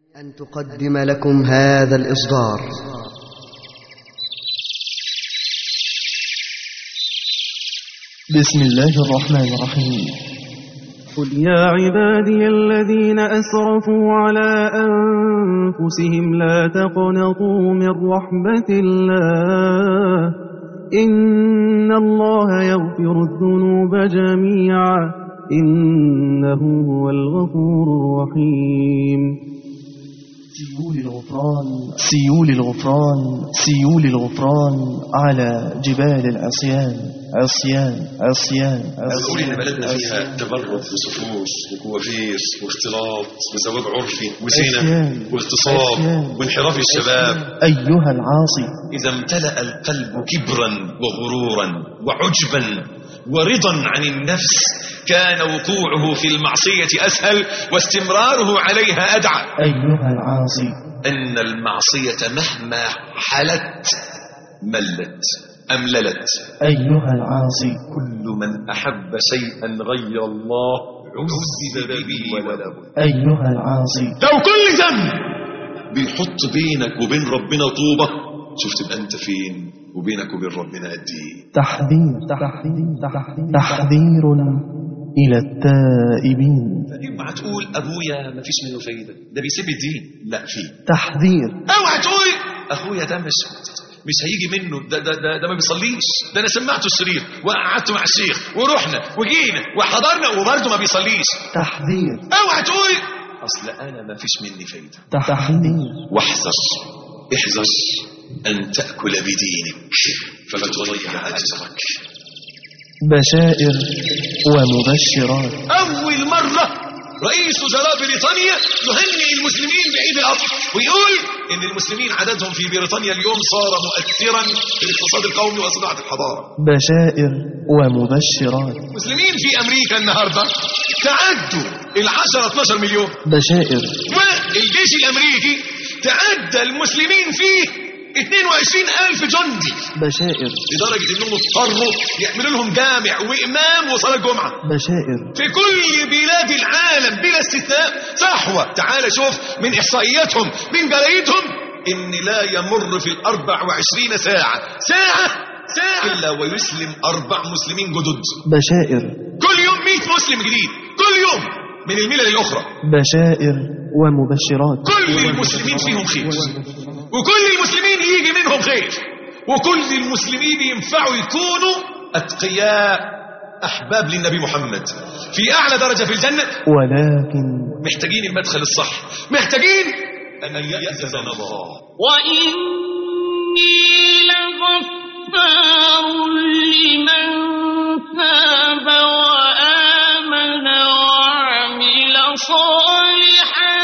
أن تقدم لكم هذا الإصدار بسم الله الرحمن الرحيم قل يا عبادي الذين أسرفوا على أنفسهم لا تقنطوا من رحمة الله إن الله يغفر الذنوب جميعا إنه هو الغفور الرحيم سيول الغفران سيول الغفران سيول الغفران على جبال العصيان عصيان عصيان أقول إن عصيان بلدنا فيها تبرد وسفوس وكوافير واختلاط وزواج عرفي وزنا عصيان واغتصاب عصيان وانحراف الشباب أيها العاصي إذا امتلأ القلب كبرا وغرورا وعجبا ورضا عن النفس كان وقوعه في المعصية أسهل واستمراره عليها أدعى أيها العاصي أن المعصية مهما حلت ملت أمللت أيها العاصي كل من أحب شيئا غير الله عذب به ولا بد أيها العاصي لو كل ذنب بيحط بينك وبين ربنا طوبة شفت تبقى انت فين وبينك وبين ربنا قد ايه تحذير تحذير تحذير تحذير إلى التائبين اوعى تقول ابويا ما فيش منه فايده ده بيسيب الدين لا فيه تحذير اوعى تقول اخويا ده مش مش هيجي منه ده ده ده, ده ما بيصليش ده انا سمعته الشريط وقعدت مع الشيخ ورحنا وجينا وحضرنا وبرضه ما بيصليش تحذير اوعى تقول اصل انا ما فيش مني فايده تحذير واحذر احذر أن تأكل بدينك فتضيع أجرك بشائر ومبشرات أول مرة رئيس وزراء بريطانيا يهنئ المسلمين بعيد الأضحى ويقول إن المسلمين عددهم في بريطانيا اليوم صار مؤثرا في الاقتصاد القومي وصناعة الحضارة بشائر ومبشرات المسلمين في أمريكا النهاردة تعدوا العشرة 12 مليون بشائر والجيش الأمريكي تعدى المسلمين فيه 22 ألف جندي بشائر لدرجة انهم اضطروا يعملوا لهم جامع وامام وصلاة جمعة بشائر في كل بلاد العالم بلا استثناء صحوة تعال شوف من احصائياتهم من جرايدهم ان لا يمر في الاربع وعشرين ساعة ساعة ساعة الا ويسلم اربع مسلمين جدد بشائر كل يوم 100 مسلم جديد كل يوم من الملل الاخرى بشائر ومبشرات كل المسلمين فيهم خير وكل المسلمين يجي منهم خير وكل المسلمين ينفعوا يكونوا أتقياء أحباب للنبي محمد في أعلى درجة في الجنة ولكن محتاجين المدخل الصح محتاجين أن يأذن الله وإني لغفار لمن تاب وآمن وعمل صالحا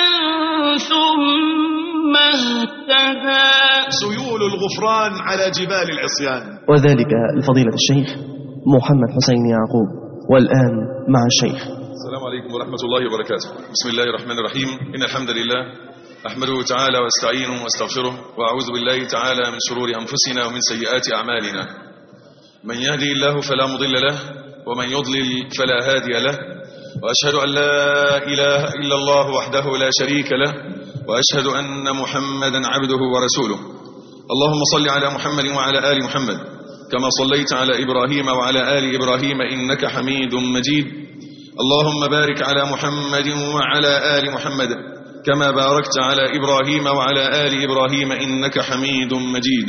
ثم اهتدى سيول الغفران على جبال العصيان وذلك لفضيلة الشيخ محمد حسين يعقوب والآن مع الشيخ السلام عليكم ورحمة الله وبركاته بسم الله الرحمن الرحيم إن الحمد لله أحمده تعالى واستعينه واستغفره وأعوذ بالله تعالى من شرور أنفسنا ومن سيئات أعمالنا من يهدي الله فلا مضل له ومن يضلل فلا هادي له وأشهد أن لا إله إلا الله وحده لا شريك له وأشهد أن محمدا عبده ورسوله اللهم صل على محمد وعلى آل محمد كما صليت على إبراهيم وعلى آل إبراهيم إنك حميد مجيد اللهم بارك على محمد وعلى آل محمد كما باركت على إبراهيم وعلى آل إبراهيم إنك حميد مجيد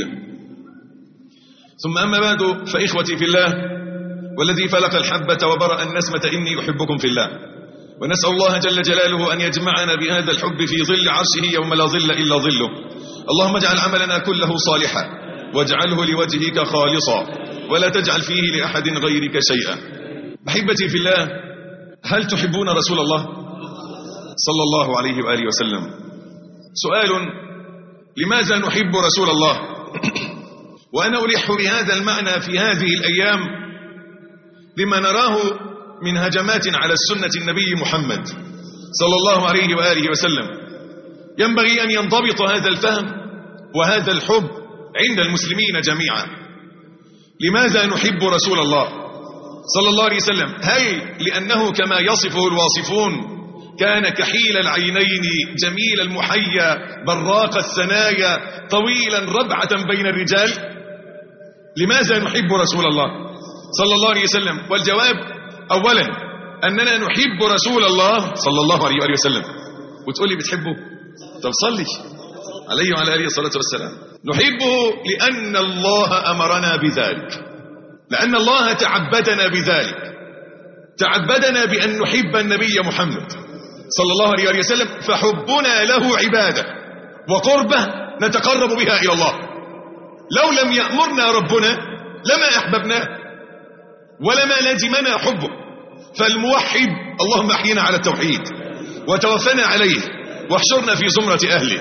ثم أما بعد فإخوتي في الله والذي فلق الحبة وبرأ النسمة إني أحبكم في الله ونسأل الله جل جلاله أن يجمعنا بهذا الحب في ظل عرشه يوم لا ظل إلا ظله اللهم اجعل عملنا كله صالحا واجعله لوجهك خالصا ولا تجعل فيه لأحد غيرك شيئا أحبتي في الله هل تحبون رسول الله صلى الله عليه وآله وسلم سؤال لماذا نحب رسول الله وأنا ألح بهذا المعنى في هذه الأيام لما نراه من هجمات على السنة النبي محمد صلى الله عليه وآله وسلم ينبغي أن ينضبط هذا الفهم وهذا الحب عند المسلمين جميعا لماذا نحب رسول الله صلى الله عليه وسلم هل لأنه كما يصفه الواصفون كان كحيل العينين جميل المحيا براق الثنايا طويلا ربعة بين الرجال لماذا نحب رسول الله صلى الله عليه وسلم والجواب أولا أننا نحب رسول الله صلى الله عليه وآله وسلم وتقول لي بتحبه طب صلي عليه وعلى آله الصلاة والسلام نحبه لأن الله أمرنا بذلك لأن الله تعبدنا بذلك تعبدنا بأن نحب النبي محمد صلى الله عليه وآله وسلم فحبنا له عبادة وقربة نتقرب بها إلى الله لو لم يأمرنا ربنا لما أحببناه ولما لزمنا حبه فالموحد اللهم احينا على التوحيد وتوفنا عليه واحشرنا في زمرة أهله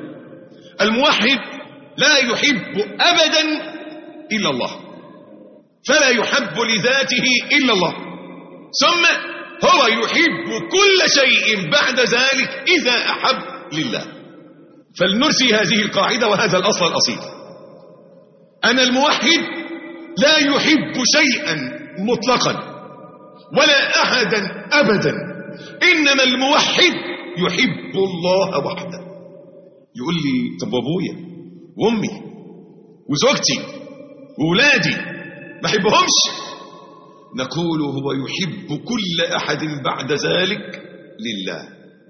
الموحد لا يحب أبدا إلا الله فلا يحب لذاته إلا الله ثم هو يحب كل شيء بعد ذلك إذا أحب لله فلنرسي هذه القاعدة وهذا الأصل الأصيل أن الموحد لا يحب شيئا مطلقا ولا أحدا أبدا إنما الموحد يحب الله وحده يقول لي طب وابويا وامي وزوجتي وولادي ما احبهمش نقول هو يحب كل أحد بعد ذلك لله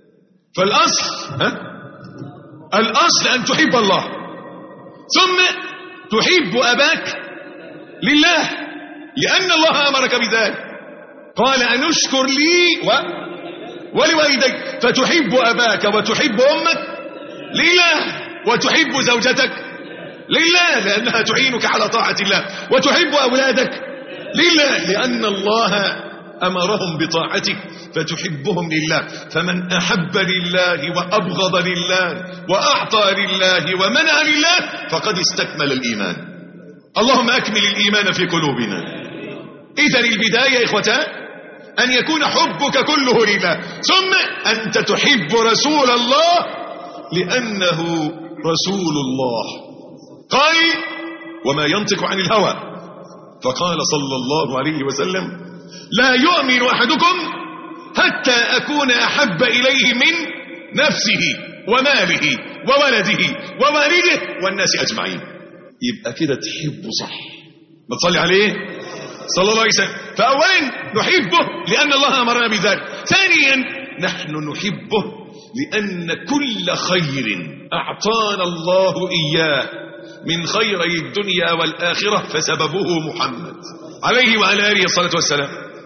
فالأصل ها؟ الأصل أن تحب الله ثم تحب أباك لله لأن الله أمرك بذلك قال أن اشكر لي و... ولوالديك فتحب أباك وتحب أمك لله وتحب زوجتك لله لأنها تعينك على طاعة الله وتحب أولادك لله لأن الله أمرهم بطاعتك فتحبهم لله فمن أحب لله وأبغض لله وأعطى لله ومنع لله فقد استكمل الإيمان اللهم أكمل الإيمان في قلوبنا إذا البداية يا إخوتان أن يكون حبك كله لله ثم أنت تحب رسول الله لأنه رسول الله قال وما ينطق عن الهوى فقال صلى الله عليه وسلم لا يؤمن أحدكم حتى أكون أحب إليه من نفسه وماله وولده ووالده والناس أجمعين يبقى كده تحبه صح ما تصلي عليه صلى الله عليه وسلم فأولا نحبه لأن الله أمرنا بذلك ثانيا نحن نحبه لأن كل خير أعطانا الله إياه من خيري الدنيا والآخرة فسببه محمد عليه وعلى آله الصلاة والسلام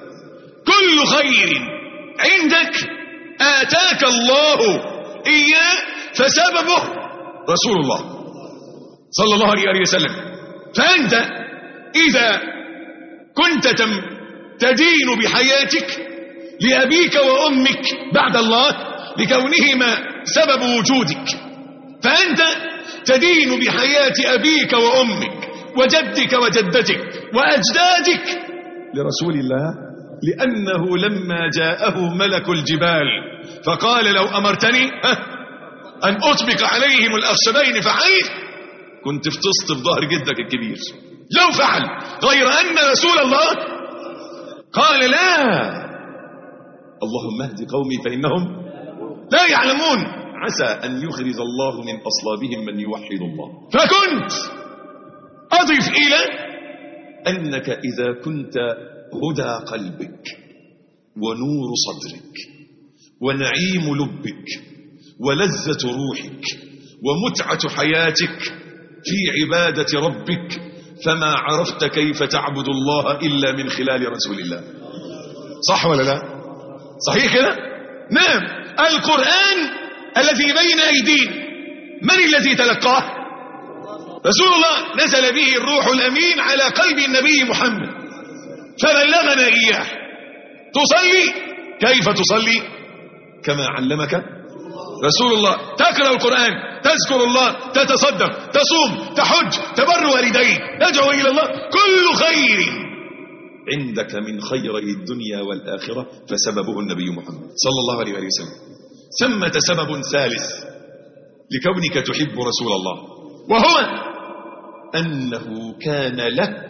كل خير عندك آتاك الله إياه فسببه رسول الله صلى الله عليه وسلم فأنت إذا كنت تم تدين بحياتك لأبيك وأمك بعد الله لكونهما سبب وجودك فأنت تدين بحياة أبيك وأمك وجدك وجدتك وأجدادك لرسول الله لأنه لما جاءه ملك الجبال فقال لو أمرتني أن أطبق عليهم الأخشبين فعيل كنت افتست في ظهر جدك الكبير لو فعل غير أن رسول الله قال لا اللهم اهد قومي فإنهم لا يعلمون عسى أن يخرج الله من أصلابهم من يوحد الله فكنت أضف إلى أنك إذا كنت هدى قلبك ونور صدرك ونعيم لبك ولذة روحك ومتعة حياتك في عبادة ربك فما عرفت كيف تعبد الله إلا من خلال رسول الله صح ولا لا صحيح كده نعم القرآن الذي بين أيدينا من الذي تلقاه رسول الله نزل به الروح الأمين على قلب النبي محمد فبلغنا إياه تصلي كيف تصلي كما علمك رسول الله تقرأ القرآن تذكر الله تتصدق تصوم تحج تبر والديك تدعو إلى الله كل خير عندك من خيري الدنيا والآخرة فسببه النبي محمد صلى الله عليه وسلم ثمة سبب ثالث لكونك تحب رسول الله وهو أنه كان لك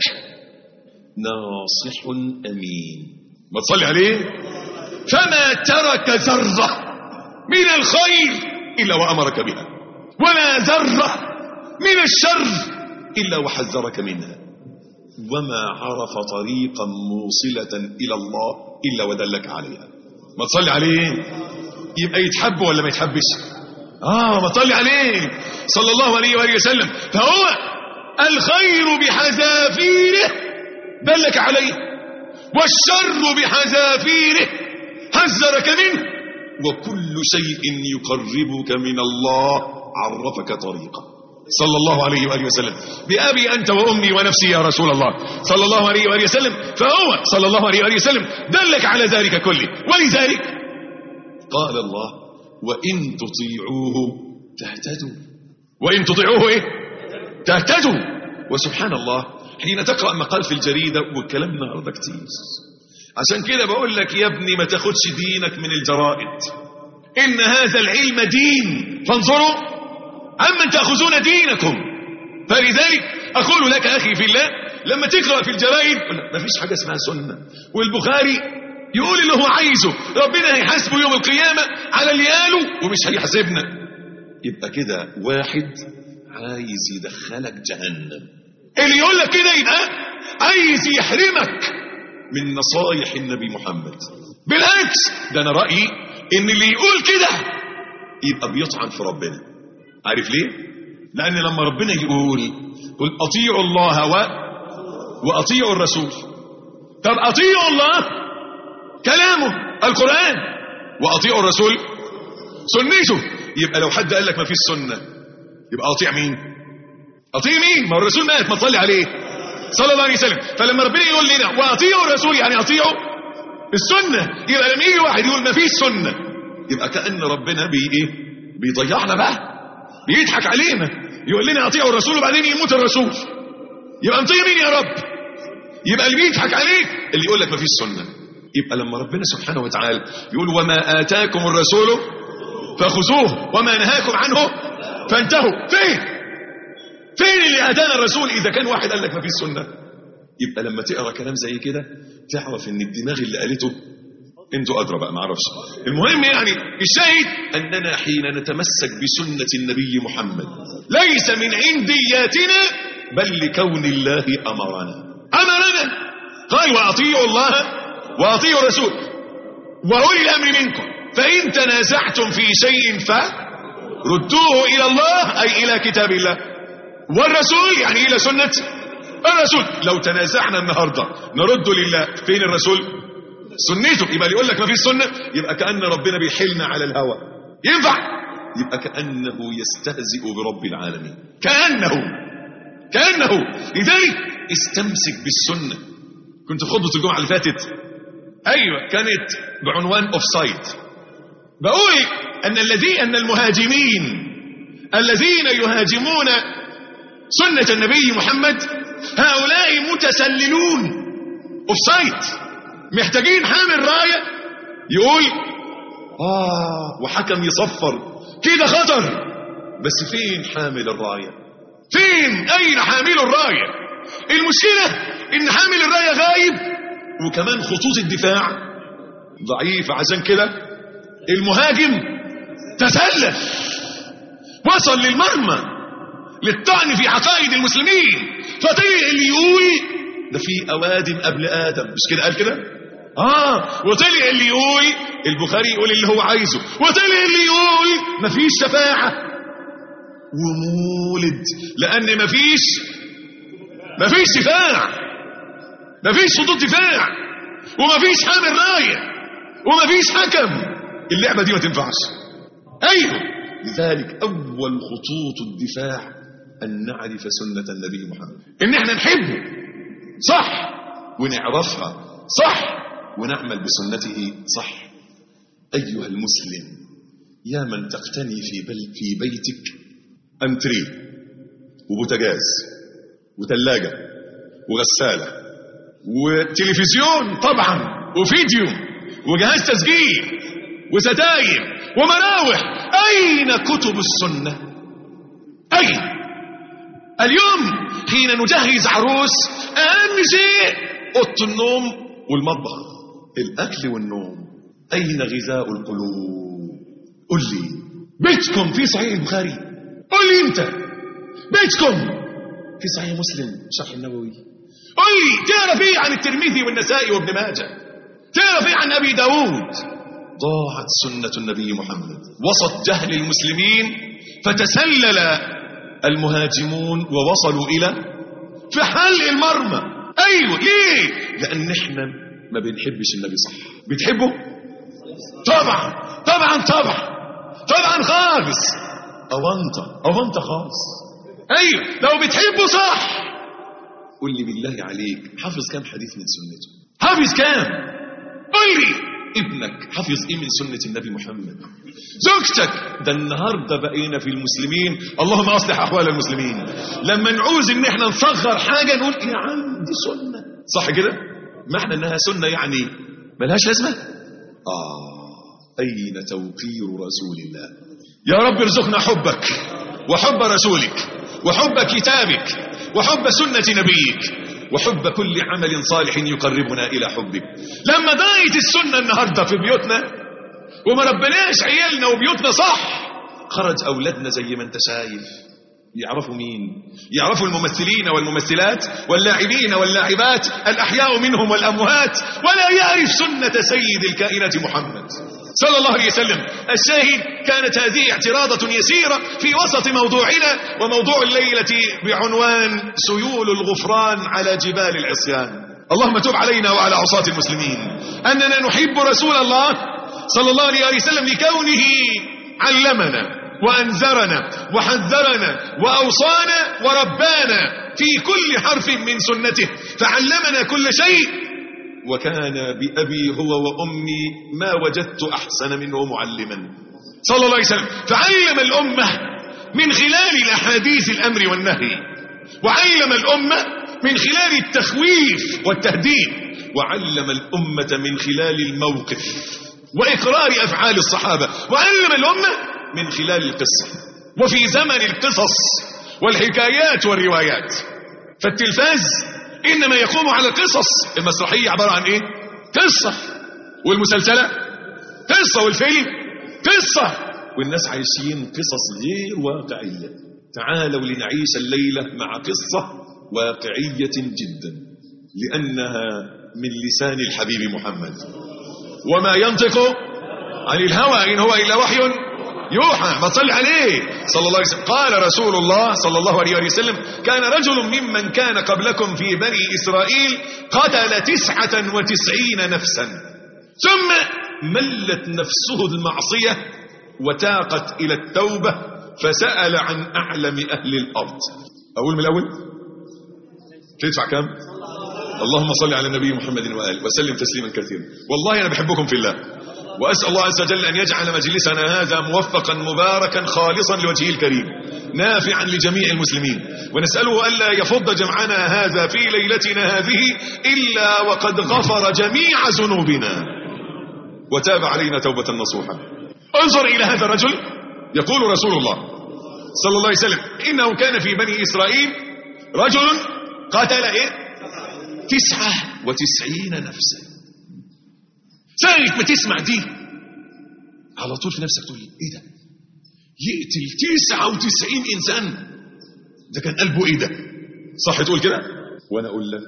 ناصح أمين ما تصلي عليه فما ترك ذرة من الخير إلا وأمرك بها ولا ذرة من الشر إلا وحذرك منها وما عرف طريقا موصلة إلى الله إلا ودلك عليها ما تصلي عليه يبقى يتحب ولا ما يتحبش آه ما تصلي عليه صلى الله عليه وآله وسلم فهو الخير بحذافيره دلك عليه والشر بحذافيره حذرك منه وكل شيء يقربك من الله عرفك طريقه صلى الله عليه وآله وسلم بأبي أنت وأمي ونفسي يا رسول الله صلى الله عليه وآله وسلم فهو صلى الله عليه وآله وسلم دلك على ذلك كله ولذلك قال الله وإن تطيعوه تهتدوا وإن تطيعوه إيه تهتدوا وسبحان الله حين تقرأ مقال في الجريدة والكلام النهارده كتير عشان كده بقول لك يا ابني ما تاخدش دينك من الجرائد إن هذا العلم دين فانظروا عمن تأخذون دينكم فلذلك أقول لك أخي في الله لما تقرأ في الجرائد ما فيش حاجة اسمها سنة والبخاري يقول اللي هو عايزه ربنا هيحاسبه يوم القيامة على اللي قاله ومش هيحاسبنا يبقى كده واحد عايز يدخلك جهنم اللي يقول لك كده يبقى عايز يحرمك من نصايح النبي محمد بالعكس ده انا رأيي ان اللي يقول كده يبقى بيطعن في ربنا عارف ليه لان لما ربنا يقول قل اطيعوا الله و... واطيعوا الرسول طب اطيعوا الله كلامه القرآن واطيعوا الرسول سنته يبقى لو حد قال لك ما فيش سنة يبقى اطيع مين اطيع مين ما هو الرسول مات ما تصلي عليه صلى الله عليه وسلم فلما ربنا يقول لنا واطيعوا الرسول يعني اطيعوا السنة يبقى لما يجي واحد يقول ما فيش سنة يبقى كأن ربنا بي ايه بيضيعنا بقى بيضحك علينا يقول لنا اطيعوا الرسول وبعدين يموت الرسول يبقى نطيع مين يا رب يبقى اللي بيضحك عليك اللي يقول لك ما فيش سنة يبقى لما ربنا سبحانه وتعالى يقول وما آتاكم الرسول فخذوه وما نهاكم عنه فانتهوا فين فين اللي اتانا الرسول اذا كان واحد قال لك ما فيش سنه يبقى لما تقرا كلام زي كده تعرف ان الدماغ اللي قالته انتوا ادرى بقى ما اعرفش المهم يعني الشاهد اننا حين نتمسك بسنه النبي محمد ليس من عندياتنا بل لكون الله امرنا امرنا قال واطيعوا الله واطيعوا الرسول واولي الامر منكم فان تنازعتم في شيء فردوه الى الله اي الى كتاب الله والرسول يعني الى سنه الرسول لو تنازعنا النهارده نرد لله فين الرسول سنته يبقى اللي يقول لك ما فيش سنه يبقى كان ربنا بيحلنا على الهوى ينفع يبقى كانه يستهزئ برب العالمين كانه كانه لذلك استمسك بالسنه كنت في خطبه الجمعه اللي فاتت ايوه كانت بعنوان اوف سايد بقول ان الذي ان المهاجمين الذين يهاجمون سنة النبي محمد هؤلاء متسللون اوف سايت محتاجين حامل راية يقول آه وحكم يصفر كده خطر بس فين حامل الراية فين أين حامل الراية المشكلة إن حامل الراية غايب وكمان خطوط الدفاع ضعيفة عشان كده المهاجم تسلل وصل للمرمى للطعن في عقائد المسلمين فطلع اللي يقول ده في اوادم قبل ادم مش كده قال كده اه وطلع اللي يقول البخاري يقول اللي هو عايزه وطلع اللي يقول مفيش شفاعه ومولد لان مفيش مفيش دفاع مفيش خطوط دفاع ومفيش حامل رايه ومفيش حكم اللعبه دي ما تنفعش ايوه لذلك اول خطوط الدفاع أن نعرف سنة النبي محمد إن احنا نحبه صح ونعرفها صح ونعمل بسنته صح أيها المسلم يا من تقتني في, بل في بيتك أنتري وبوتجاز وثلاجة وغسالة وتلفزيون طبعا وفيديو وجهاز تسجيل وستاير ومراوح أين كتب السنة أين اليوم حين نجهز عروس أهم شيء أوضة النوم والمطبخ الأكل والنوم أين غذاء القلوب قل لي بيتكم في صحيح البخاري قل لي انت بيتكم في صحيح مسلم شرح النووي قل لي تعرف ايه عن الترمذي والنسائي وابن ماجه تعرف ايه عن ابي داود ضاعت سنة النبي محمد وسط جهل المسلمين فتسلل المهاجمون ووصلوا إلى في حلق المرمى أيوة ليه لأن احنا ما بنحبش النبي صح بتحبه طبعا طبعا طبعا طبعا خالص أونطة أونطة خالص أيوة لو بتحبه صح قل لي بالله عليك حافظ كام حديث من سنته حافظ كام قل لي ابنك حافظ ايه من سنة النبي محمد زوجتك ده النهاردة بقينا في المسلمين اللهم اصلح احوال المسلمين لما نعوز ان احنا نصغر حاجة نقول يا عم دي سنة صح كده معنى انها سنة يعني ملهاش لازمة اه اين توقير رسول الله يا رب ارزقنا حبك وحب رسولك وحب كتابك وحب سنة نبيك وحب كل عمل صالح يقربنا إلى حبك لما ضاعت السنة النهاردة في بيوتنا وما ربناش عيالنا وبيوتنا صح خرج أولادنا زي ما انت شايف يعرفوا مين يعرفوا الممثلين والممثلات واللاعبين واللاعبات الأحياء منهم والأموات ولا يعرف سنة سيد الكائنات محمد صلى الله عليه وسلم الشاهد كانت هذه اعتراضة يسيرة في وسط موضوعنا وموضوع الليلة بعنوان سيول الغفران على جبال العصيان اللهم تب علينا وعلى عصاة المسلمين أننا نحب رسول الله صلى الله عليه وسلم لكونه علمنا وأنذرنا وحذرنا وأوصانا وربانا في كل حرف من سنته فعلمنا كل شيء وكان بأبي هو وأمي ما وجدت أحسن منه معلما صلى الله عليه وسلم فعلم الأمة من خلال الأحاديث الأمر والنهي وعلم الأمة من خلال التخويف والتهديد وعلم الأمة من خلال الموقف وإقرار أفعال الصحابة وعلم الأمة من خلال القصة وفي زمن القصص والحكايات والروايات فالتلفاز إنما يقوم على القصص المسرحية عبارة عن إيه قصة والمسلسلة قصة والفيلم قصة والناس عايشين قصص غير واقعية تعالوا لنعيش الليلة مع قصة واقعية جدا لأنها من لسان الحبيب محمد وما ينطق عن الهوى إن هو إلا وحي يوحى ما تصلي عليه صلى الله عليه وسلم قال رسول الله صلى الله عليه وسلم كان رجل ممن كان قبلكم في بني إسرائيل قتل تسعة وتسعين نفسا ثم ملت نفسه المعصية وتاقت إلى التوبة فسأل عن أعلم أهل الأرض أقول من الأول تدفع كم اللهم صل على النبي محمد وآله وسلم تسليما كثيرا والله أنا بحبكم في الله وأسأل الله عز وجل أن يجعل مجلسنا هذا موفقا مباركا خالصا لوجهه الكريم نافعا لجميع المسلمين ونسأله ألا يفض جمعنا هذا في ليلتنا هذه إلا وقد غفر جميع ذنوبنا وتاب علينا توبة نصوحا انظر إلى هذا الرجل يقول رسول الله صلى الله عليه وسلم إنه كان في بني إسرائيل رجل قتل إيه تسعة وتسعين نفسا ساعة ما تسمع دي على طول في نفسك تقول ايه ده يقتل تسعة وتسعين انسان ده كان قلبه ايه ده صح تقول كده وانا اقول لك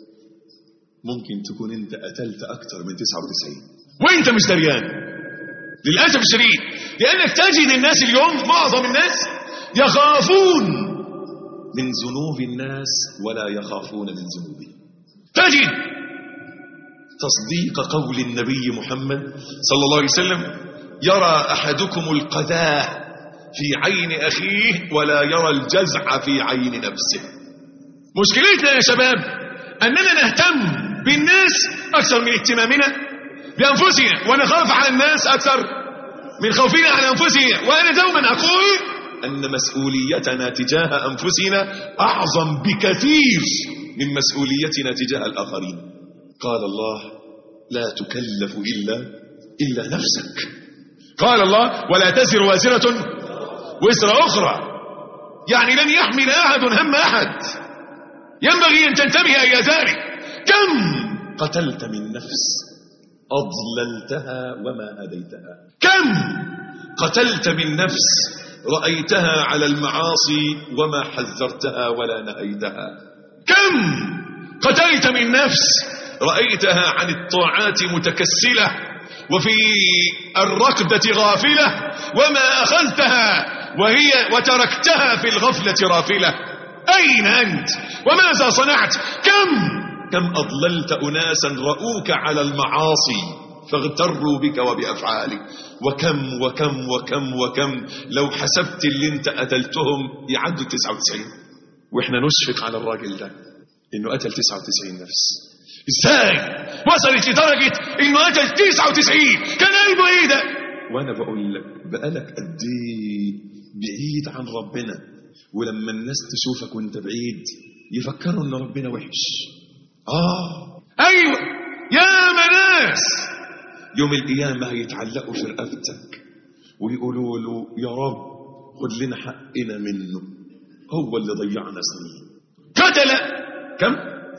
ممكن تكون انت قتلت اكتر من تسعة وتسعين وانت مش دريان للأسف الشديد لأنك تجد الناس اليوم معظم الناس يخافون من ذنوب الناس ولا يخافون من ذنوبهم تجد تصديق قول النبي محمد صلى الله عليه وسلم يرى أحدكم القذاء في عين أخيه ولا يرى الجزع في عين نفسه مشكلتنا يا شباب أننا نهتم بالناس أكثر من اهتمامنا بأنفسنا ونخاف على الناس أكثر من خوفنا على أنفسنا وأنا دوما أقول أن مسؤوليتنا تجاه أنفسنا أعظم بكثير من مسؤوليتنا تجاه الآخرين قال الله لا تكلف إلا إلا نفسك قال الله ولا تزر وازرة وزر أخرى يعني لن يحمل أحد هم أحد ينبغي أن تنتبه إلى ذلك كم قتلت من نفس أضللتها وما هديتها كم قتلت من نفس رأيتها على المعاصي وما حذرتها ولا نهيتها كم قتلت من نفس رأيتها عن الطاعات متكسلة وفي الركضة غافلة وما أخذتها وهي وتركتها في الغفلة رافلة أين أنت وماذا صنعت كم كم أضللت أناسا رؤوك على المعاصي فاغتروا بك وبأفعالك وكم وكم وكم وكم لو حسبت اللي انت قتلتهم يعدوا 99 واحنا نشفق على الراجل ده انه قتل 99 نفس ازاي وصلت لدرجة انه قتل 99 كان قلبه ايه ده وانا بقول لك بقالك قد ايه بعيد عن ربنا ولما الناس تشوفك وانت بعيد يفكروا ان ربنا وحش اه ايوه يا مناس يوم القيامة هيتعلقوا في رقبتك ويقولوا له يا رب خد لنا حقنا منه هو اللي ضيعنا سنين قتل كم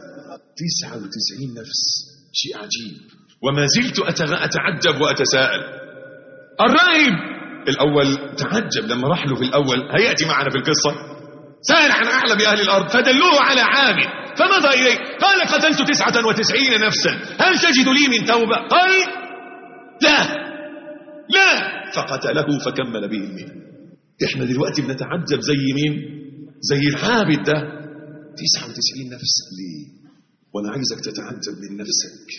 99 نفس شيء عجيب وما زلت أتغ- أتعجب وأتساءل الراهب الأول تعجب لما راح له في الأول هيأتي معنا في القصة سأل عن أعلم أهل الأرض فدلوه على عامل فمضى إليه قال قتلت تسعة وتسعين نفسا هل تجد لي من توبة قال لا لا فقتله فكمل به المئة احنا دلوقتي بنتعجب زي مين زي العابد ده 99 نفس ليه وانا عايزك تتعجب من نفسك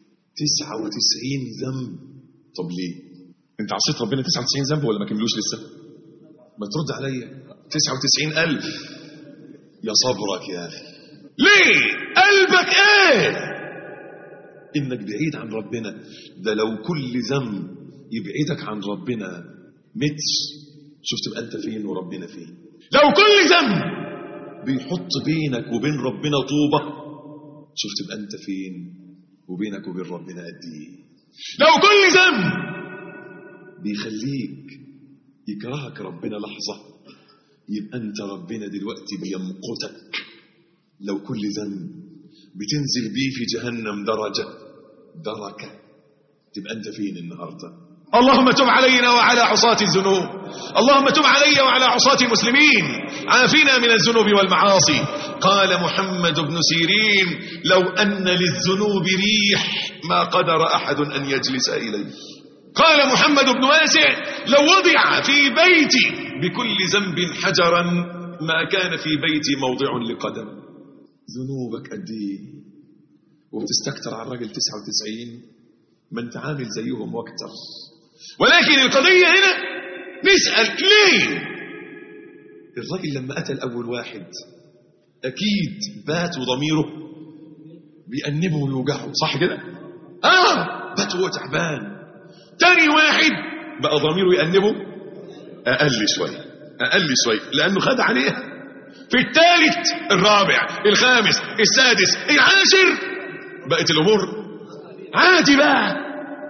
99 ذنب طب ليه انت عصيت ربنا 99 ذنب ولا ما كملوش لسه ما ترد عليا 99 ألف يا صبرك يا أخي ليه قلبك ايه انك بعيد عن ربنا ده لو كل ذنب يبعدك عن ربنا متر شوف تبقى انت فين وربنا فين لو كل ذنب بيحط بينك وبين ربنا طوبة شوف تبقى انت فين وبينك وبين ربنا قد ايه لو كل ذنب بيخليك يكرهك ربنا لحظة يبقى انت ربنا دلوقتي بيمقتك لو كل ذنب بتنزل بيه في جهنم درجة دركة تبقى انت فين النهاردة اللهم تب علينا وعلى عصاة الذنوب اللهم تب علي وعلى عصاة المسلمين عافنا من الذنوب والمعاصي قال محمد بن سيرين لو أن للذنوب ريح ما قدر أحد أن يجلس إليه قال محمد بن واسع لو وضع في بيتي بكل ذنب حجرا ما كان في بيتي موضع لقدم ذنوبك قد ايه وبتستكتر على الراجل 99 ما انت عامل زيهم واكتر ولكن القضية هنا نسأل ليه الراجل لما قتل أول واحد أكيد بات وضميره بيأنبه ويوجعه صح كده؟ آه بات وهو تعبان تاني واحد بقى ضميره يأنبه أقل شوية أقل شوية لأنه خد عليها في الثالث الرابع الخامس السادس العاشر بقت الأمور عادي بقى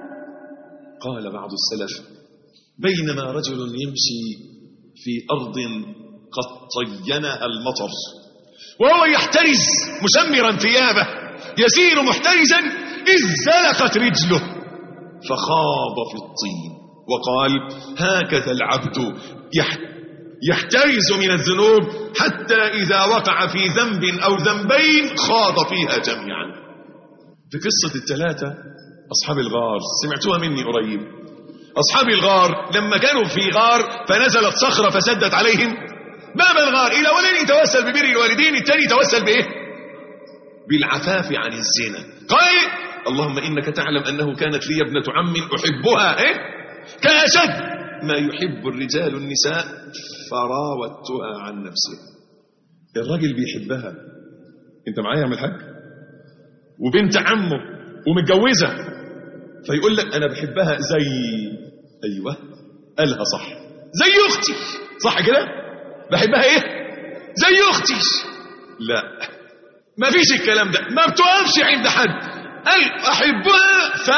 قال بعض السلف بينما رجل يمشي في أرض قد طينها المطر وهو يحترز مسمرا ثيابه يسير محترزا إذ زلقت رجله فخاض في الطين وقال هكذا العبد يح يحترز من الذنوب حتى إذا وقع في ذنب أو ذنبين خاض فيها جميعا في قصة الثلاثة أصحاب الغار سمعتوها مني قريب أصحاب الغار لما كانوا في غار فنزلت صخرة فسدت عليهم باب الغار إلى ولن يتوسل ببر الوالدين الثاني يتوسل بإيه بالعفاف عن الزنا قال اللهم إنك تعلم أنه كانت لي ابنة عم أحبها إيه؟ كأشد ما يحب الرجال النساء فراودتها عن نفسها الراجل بيحبها انت معايا يا عم الحاج وبنت عمه ومتجوزة فيقول لك أنا بحبها زي أيوة قالها صح زي أختي صح كده بحبها إيه زي أختي لا ما فيش الكلام ده ما بتقفش عند حد قال أحبها ف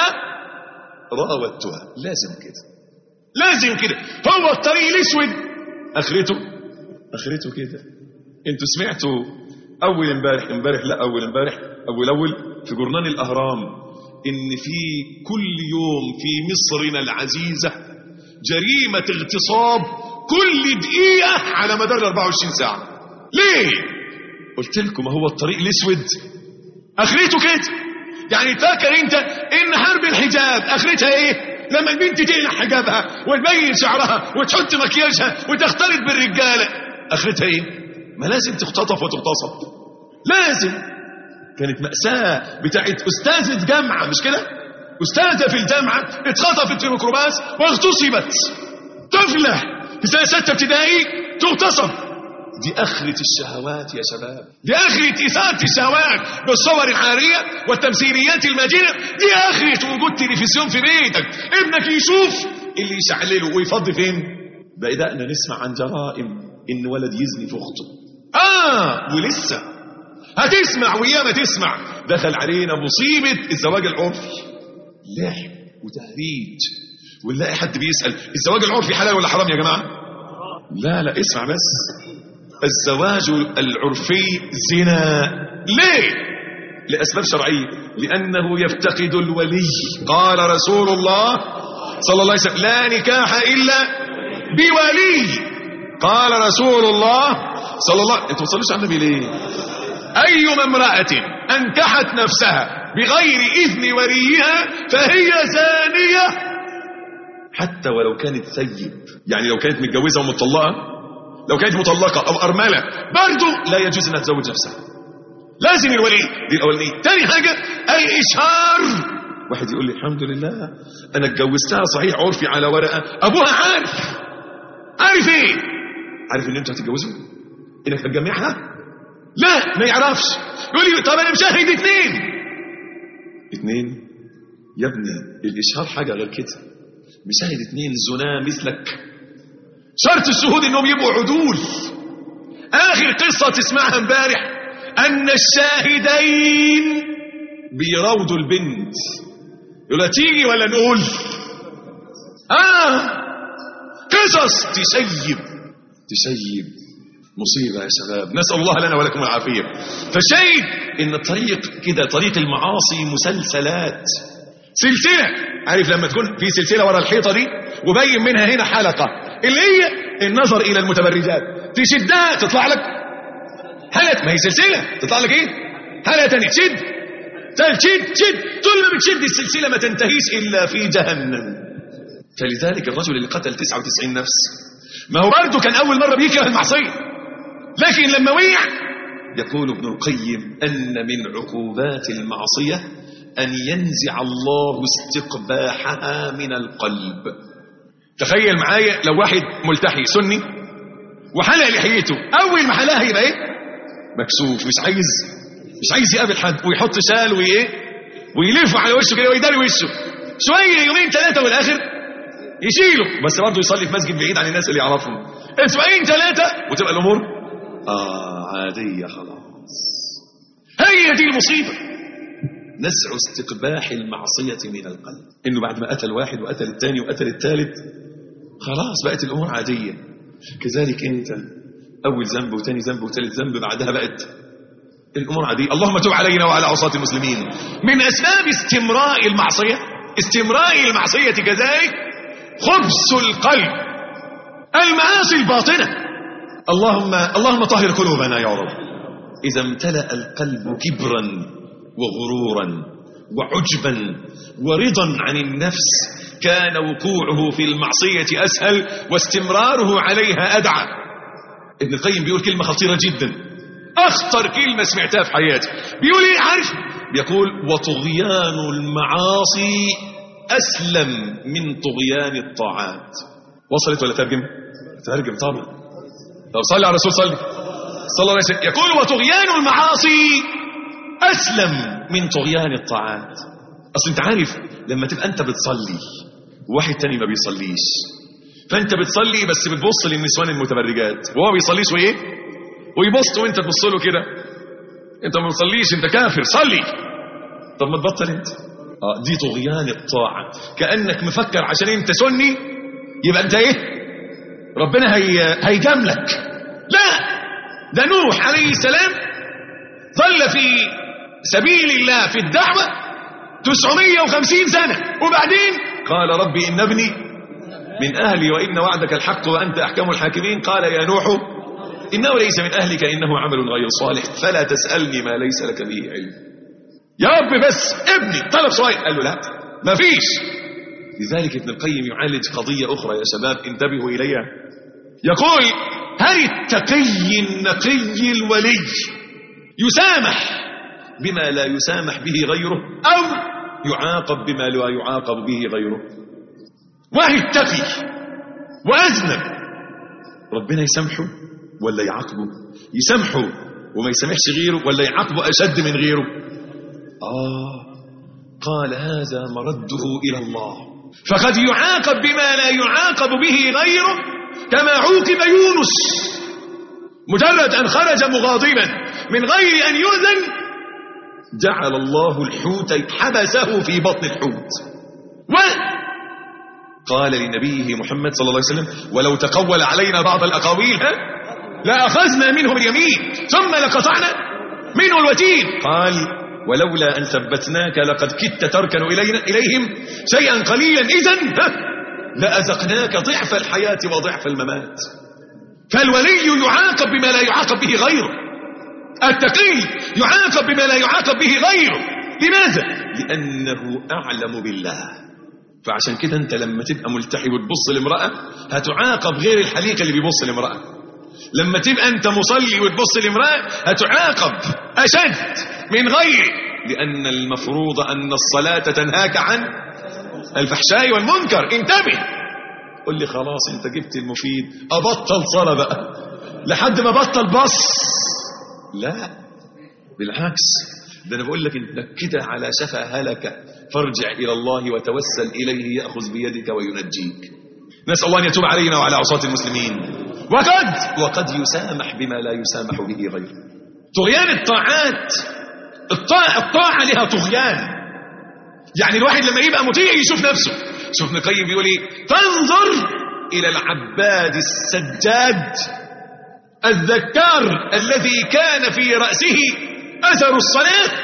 راودتها لازم كده لازم كده هو الطريق الاسود اخرته اخرته كده انتوا سمعتوا اول امبارح امبارح لا اول امبارح اول اول في جورنال الاهرام ان في كل يوم في مصرنا العزيزه جريمة اغتصاب كل دقيقة على مدار ال 24 ساعة ليه قلت لكم هو الطريق الاسود اخرته كده يعني فاكر انت ان حرب الحجاب اخرتها ايه لما البنت تقلع حجابها وتبين شعرها وتحط مكياجها وتختلط بالرجاله اخرتها ايه ما لازم تختطف وتغتصب لازم كانت مأساة بتاعت أستاذة جامعة مش كده أستاذة في الجامعة اتخطفت في ميكروباص واغتصبت طفلة في سنة ستة ابتدائي تغتصب دي آخرة الشهوات يا شباب دي آخرة إثارة الشهوات بالصور الحارية والتمثيليات المجيدة دي آخرة وجود تلفزيون في بيتك ابنك يشوف اللي يشعلله ويفضي فين بدأنا نسمع عن جرائم إن ولد يزني في أخته آه ولسه هتسمع وياما تسمع دخل علينا مصيبة الزواج العرفي لعب وتهريج ونلاقي حد بيسأل الزواج العرفي حلال ولا حرام يا جماعة لا لا اسمع بس الزواج العرفي زنا ليه لأسباب شرعية لأنه يفتقد الولي قال رسول الله صلى الله عليه وسلم لا نكاح إلا بولي قال رسول الله صلى الله انتوا تصلوش على النبي ليه أيما امرأة أنكحت نفسها بغير إذن وليها فهي زانية حتى ولو كانت ثيب يعني لو كانت متجوزة ومطلقة لو كانت مطلقة أو أرملة برضو لا يجوز أنها تزوج نفسها لازم الولي دي الأولانية تاني حاجة الإشهار واحد يقول لي الحمد لله أنا اتجوزتها صحيح عرفي على ورقة أبوها عارف عارف إيه عارف إن أنت هتتجوزه إنك هتجمعها لا ما يعرفش يقول لي طب انا مشاهد اتنين اتنين يا ابني الاشهار حاجه غير كده مشاهد اتنين زنا مثلك شرط الشهود انهم يبقوا عدول اخر قصه تسمعها امبارح ان الشاهدين بيراودوا البنت يقول لها تيجي ولا نقول اه قصص تسيب تسيب مصيبة يا شباب نسأل الله لنا ولكم العافية فالشيء إن الطريق كده طريق المعاصي مسلسلات سلسلة عارف لما تكون في سلسلة ورا الحيطة دي وبين منها هنا حلقة اللي هي النظر إلى المتبرجات تشدها تطلع لك حلقة ما هي سلسلة تطلع لك إيه حلقة تانية تشد تشد تشد طول ما بتشد السلسلة ما تنتهيش إلا في جهنم فلذلك الرجل اللي قتل 99 نفس ما هو برضه كان أول مرة بيكره المعصية لكن لما وقع يقول ابن القيم أن من عقوبات المعصية أن ينزع الله استقباحها من القلب تخيل معايا لو واحد ملتحي سني وحلق لحيته أول ما حلقها يبقى إيه مكسوف مش عايز مش عايز يقابل حد ويحط شال وإيه ويلف على وشه كده ويداري وشه شوية يومين ثلاثة والآخر يشيله بس برضه يصلي في مسجد بعيد عن الناس اللي يعرفهم اسبوعين ثلاثة وتبقى الأمور آه عادية خلاص هي دي المصيبة نزع استقباح المعصية من القلب إنه بعد ما قتل واحد وقتل الثاني وقتل الثالث خلاص بقت الأمور عادية كذلك أنت أول ذنب وثاني ذنب وثالث ذنب بعدها بقت الأمور عادية اللهم تب علينا وعلى عصاة المسلمين من أسباب استمراء المعصية استمراء المعصية كذلك خبث القلب المعاصي الباطنة اللهم اللهم طهر قلوبنا يا رب إذا امتلأ القلب كبرا وغرورا وعجبا ورضا عن النفس كان وقوعه في المعصية أسهل واستمراره عليها أدعى ابن القيم بيقول كلمة خطيرة جدا أخطر كلمة سمعتها في حياتي بيقول إيه عارف بيقول وطغيان المعاصي أسلم من طغيان الطاعات وصلت ولا ترجم ترجم طبعا طب صلي على الرسول صلي صلى الله عليه وسلم يقول وطغيان المعاصي أسلم من طغيان الطاعات أصل أنت عارف لما تبقى أنت بتصلي وواحد تاني ما بيصليش فأنت بتصلي بس بتبص للنسوان المتبرجات وهو بيصليش وإيه ويبص وأنت تبص له كده أنت ما بتصليش أنت كافر صلي طب ما تبطل أنت آه دي طغيان الطاعة كأنك مفكر عشان أنت سني يبقى أنت إيه ربنا هي هيجاملك لا ده نوح عليه السلام ظل في سبيل الله في الدعوة 950 سنة وبعدين قال ربي إن ابني من أهلي وإن وعدك الحق وأنت أحكم الحاكمين قال يا نوح إنه ليس من أهلك إنه عمل غير صالح فلا تسألني ما ليس لك به علم يا رب بس ابني طلب صغير قال له لا ما فيش لذلك ابن القيم يعالج قضية أخرى يا شباب انتبهوا إليها يقول هل التقي النقي الولي يسامح بما لا يسامح به غيره أو يعاقب بما لا يعاقب به غيره واحد تقي وأذنب ربنا يسامحه ولا يعاقبه يسامحه وما يسامحش غيره ولا يعاقبه أشد من غيره آه قال هذا مرده إلى الله فقد يعاقب بما لا يعاقب به غيره كما عوقب يونس مجرد أن خرج مغاضبا من غير أن يؤذن جعل الله الحوت حبسه في بطن الحوت وقال لنبيه محمد صلى الله عليه وسلم ولو تقول علينا بعض الأقاويل ها لأخذنا منه اليمين ثم لقطعنا منه الوتين قال ولولا أن ثبتناك لقد كدت تركن إلينا إليهم شيئا قليلا إذن لأذقناك ضعف الحياة وضعف الممات فالولي يعاقب بما لا يعاقب به غيره التقي يعاقب بما لا يعاقب به غيره لماذا؟ لأنه أعلم بالله فعشان كده أنت لما تبقى ملتحي وتبص لامرأة هتعاقب غير الحليق اللي بيبص لامرأة لما تبقى أنت مصلي وتبص لامرأة هتعاقب أشد من غيره لأن المفروض أن الصلاة تنهاك عن الفحشاء والمنكر انتبه قل لي خلاص انت جبت المفيد ابطل صلاة بقى لحد ما بطل بص لا بالعكس ده انا بقول لك انت كده على شفا هلكة فارجع الى الله وتوسل اليه ياخذ بيدك وينجيك نسال الله ان يتوب علينا وعلى عصاة المسلمين وقد وقد يسامح بما لا يسامح به غيره طغيان الطاعات الطاعة, الطاعة لها طغيان يعني الواحد لما يبقى مطيع يشوف نفسه شوف ابن القيم بيقول ايه فانظر الى العباد السجاد الذكار الذي كان في رأسه أثر الصلاة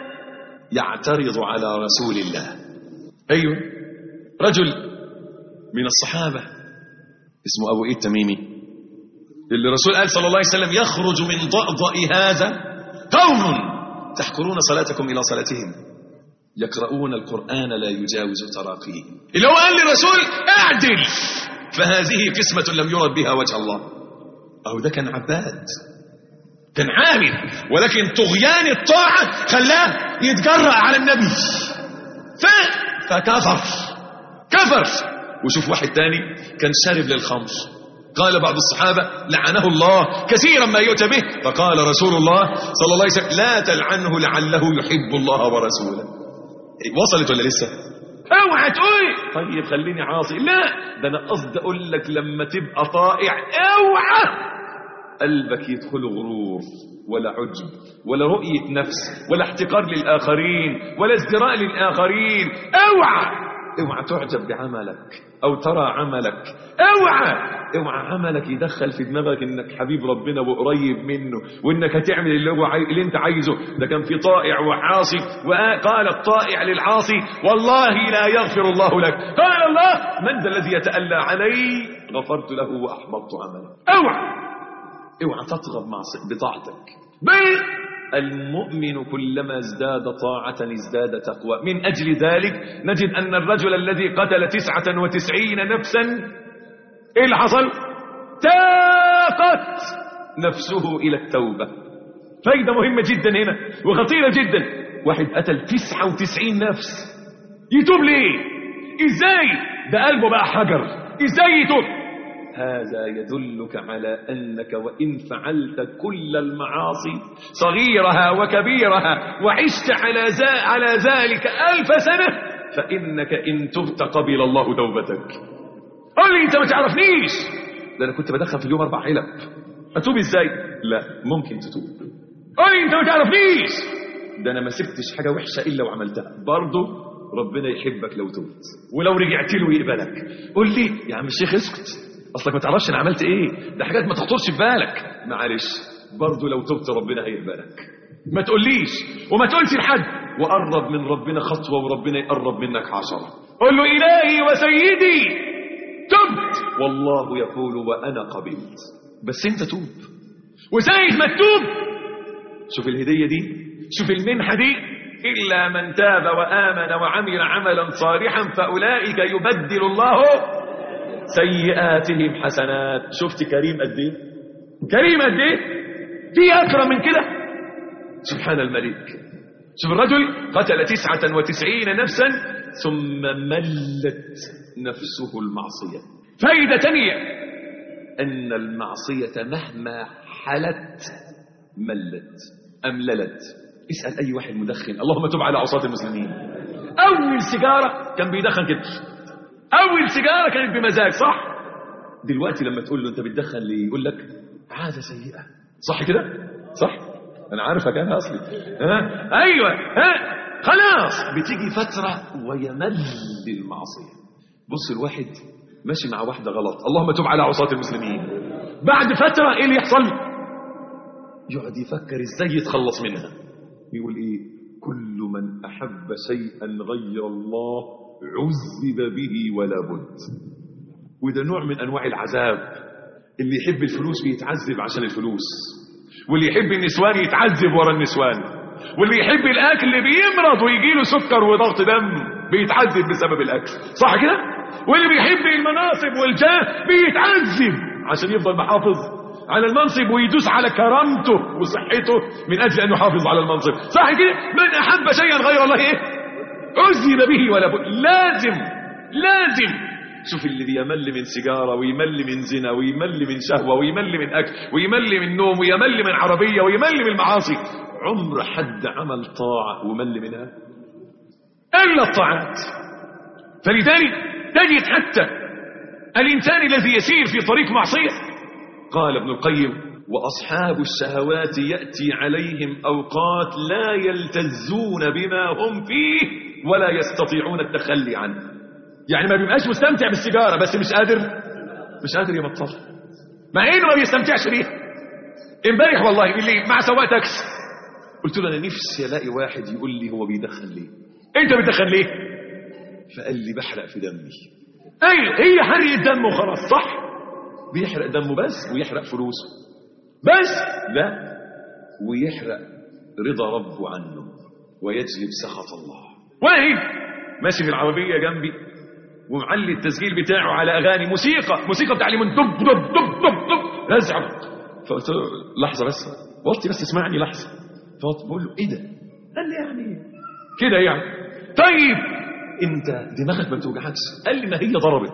يعترض على رسول الله أيوه رجل من الصحابة اسمه أبو إيه التميمي اللي الرسول قال صلى الله عليه وسلم يخرج من ضأضأ هذا قوم تحقرون صلاتكم إلى صلاتهم يقرؤون القرآن لا يجاوز تراقيهم اللي هو قال للرسول اعدل فهذه قسمة لم يرد بها وجه الله أو ده كان عباد كان عامل ولكن طغيان الطاعة خلاه يتجرأ على النبي ف... فكفر كفر وشوف واحد تاني كان شارب للخمر قال بعض الصحابة لعنه الله كثيرا ما يؤتى به فقال رسول الله صلى الله عليه وسلم لا تلعنه لعله يحب الله ورسوله وصلت ولا لسه اوعى تقول طيب خليني عاصي لا ده انا قصدي اقول لك لما تبقى طائع اوعى قلبك يدخل غرور ولا عجب ولا رؤية نفس ولا احتقار للآخرين ولا ازدراء للآخرين اوعى اوعى تعجب بعملك او ترى عملك اوعى اوعى عملك يدخل في دماغك انك حبيب ربنا وقريب منه وانك هتعمل اللي هو عاي... اللي انت عايزه ده كان في طائع وعاصي وقال الطائع للعاصي والله لا يغفر الله لك قال الله من ذا الذي يتألى علي غفرت له واحبطت عمله اوعى اوعى تطغى مع بطاعتك بل المؤمن كلما ازداد طاعة ازداد تقوى من أجل ذلك نجد أن الرجل الذي قتل تسعة وتسعين نفسا إيه اللي حصل تاقت نفسه إلى التوبة فايدة مهمة جدا هنا وخطيرة جدا واحد قتل تسعة وتسعين نفس يتوب ليه إزاي ده قلبه بقى حجر إزاي يتوب هذا يدلك على أنك وإن فعلت كل المعاصي صغيرها وكبيرها وعشت على, على ذلك ألف سنة فإنك إن تبت قبل الله توبتك قال لي أنت ما تعرفنيش ده أنا كنت بدخل في اليوم أربع علب أتوب إزاي لا ممكن تتوب قال لي أنت ما تعرفنيش ده أنا ما سبتش حاجة وحشة إلا وعملتها برضه ربنا يحبك لو تبت ولو رجعت له يقبلك قول لي يا عم الشيخ اسكت اصلك ما تعرفش انا عملت ايه ده حاجات ما تخطرش في بالك معلش برضه لو تبت ربنا هيقبلك ما تقوليش وما تقولش لحد وقرب من ربنا خطوه وربنا يقرب منك عشرة قول له الهي وسيدي تبت والله يقول وأنا قبلت بس انت توب وزايد ما تتوب شوف الهدية دي شوف المنحة دي إلا من تاب وآمن وعمل عملا صالحا فأولئك يبدل الله سيئاتهم حسنات شفت كريم قد ايه كريم قد ايه في أكرم من كده سبحان الملك شوف الرجل قتل تسعة وتسعين نفسا ثم ملت نفسه المعصية فائدة تانية أن المعصية مهما حلت ملت أمللت اسأل أي واحد مدخن اللهم تب على عصاة المسلمين أول سيجارة كان بيدخن كده أول سيجارة كانت بمزاج صح دلوقتي لما تقول له أنت بتدخن ليه يقول لك عادة سيئة صح كده صح أنا عارفك أنا أصلي ها أيوة ها خلاص بتيجي فترة ويمل المعصية بص الواحد ماشي مع واحدة غلط اللهم تب على عصاة المسلمين بعد فترة إيه اللي يحصل يقعد يفكر إزاي يتخلص منها يقول إيه كل من أحب شيئا غير الله عذب به ولا بد وده نوع من أنواع العذاب اللي يحب الفلوس بيتعذب عشان الفلوس واللي يحب النسوان يتعذب ورا النسوان واللي يحب الأكل بيمرض ويجيله سكر وضغط دم بيتعذب بسبب الأكل صح كده؟ واللي بيحب المناصب والجاه بيتعذب عشان يفضل محافظ على المنصب ويدوس على كرامته وصحته من أجل أن يحافظ على المنصب صح كده؟ من أحب شيئا غير الله إيه؟ عذب به ولا بد لازم لازم شوف اللي بيمل من سيجارة ويمل من زنا ويمل من شهوة ويمل من أكل ويمل من نوم ويمل من عربية ويمل من المعاصي عمر حد عمل طاعة ومل منها إلا الطاعات فلذلك تجد حتى الإنسان الذي يسير في طريق معصية قال ابن القيم وأصحاب الشهوات يأتي عليهم أوقات لا يلتزون بما هم فيه ولا يستطيعون التخلي عنه يعني ما بيبقاش مستمتع بالسيجارة بس مش قادر مش قادر يبطلها مع انه ما بيستمتعش بيها امبارح والله بالليل مع سواق تاكسي قلت له انا نفسي الاقي واحد يقول لي هو بيدخن ليه انت بتدخن ليه فقال لي بحرق في دمي اي هي حرق الدم وخلاص صح بيحرق دمه بس ويحرق فلوسه بس لا ويحرق رضا ربه عنه ويجلب سخط الله واحد ماشي في العربيه جنبي ومعلي التسجيل بتاعه على اغاني موسيقى موسيقى بتاع من دب دب دب دب دب ازعج فقلت له لحظه بس وطي بس اسمعني لحظه فقلت بقول له ايه ده قال لي يعني كده يعني طيب انت دماغك ما بتوجعكش قال لي ما هي ضربت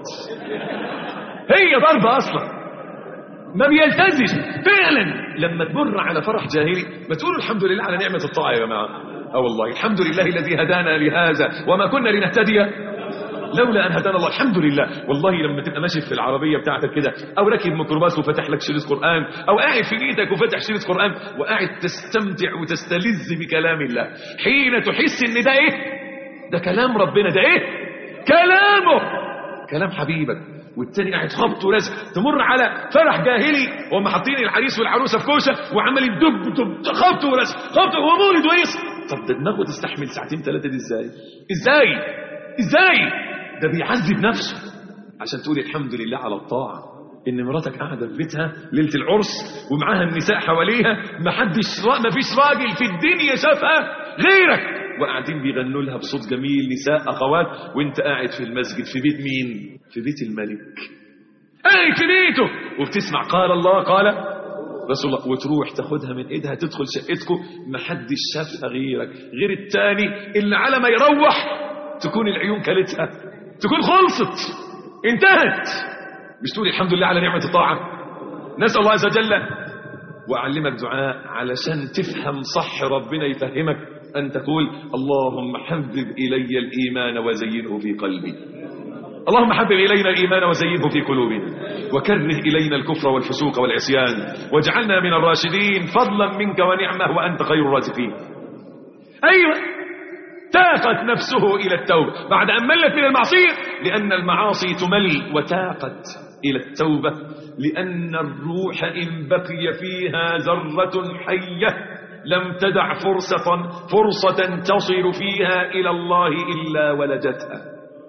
هي ضربه اصلا ما بيلتزش فعلا لما تمر على فرح جاهلي ما تقولوا الحمد لله على نعمه الطاعه يا جماعه اه والله الحمد لله الذي هدانا لهذا وما كنا لنهتدي لولا ان هدانا الله الحمد لله والله لما تبقى ماشي في العربيه بتاعتك كده او راكب ميكروباص وفتح لك شريط قران او قاعد في بيتك وفتح شريط قران وقاعد تستمتع وتستلذ بكلام الله حين تحس ان ده ايه ده كلام ربنا ده ايه كلامه كلام حبيبك والتاني قاعد خبط ورزق تمر على فرح جاهلي وهم حاطين العريس والعروسه في كوشه وعمال يدب دب خبط ورزق خبط ومولد ويص طب ده دماغه تستحمل ساعتين ثلاثه دي ازاي ازاي ازاي ده بيعذب نفسه عشان تقول الحمد لله على الطاعة ان مراتك قاعدة في بيتها ليلة العرس ومعاها النساء حواليها ما حدش ما فيش راجل في الدنيا شافها غيرك وقاعدين بيغنوا لها بصوت جميل نساء اخوات وانت قاعد في المسجد في بيت مين في بيت الملك قاعد في بيته وبتسمع قال الله قال رسول الله وتروح تاخدها من ايدها تدخل شقتكم ما حدش شافها غيرك غير التاني اللي على ما يروح تكون العيون كلتها تكون خلصت انتهت مش تقول الحمد لله على نعمة الطاعة نسأل الله عز وجل وأعلمك دعاء علشان تفهم صح ربنا يفهمك أن تقول اللهم حبب إلي الإيمان وزينه في قلبي اللهم حبب إلينا الإيمان وزينه في قلوبنا وكره إلينا الكفر والفسوق والعصيان واجعلنا من الراشدين فضلا منك ونعمة وأنت خير الرازقين أيوة تاقت نفسه إلى التوبة بعد أن ملت من المعصية لأن المعاصي تمل وتاقت إلى التوبة لأن الروح إن بقي فيها ذرة حية لم تدع فرصة فرصة تصل فيها إلى الله إلا ولجتها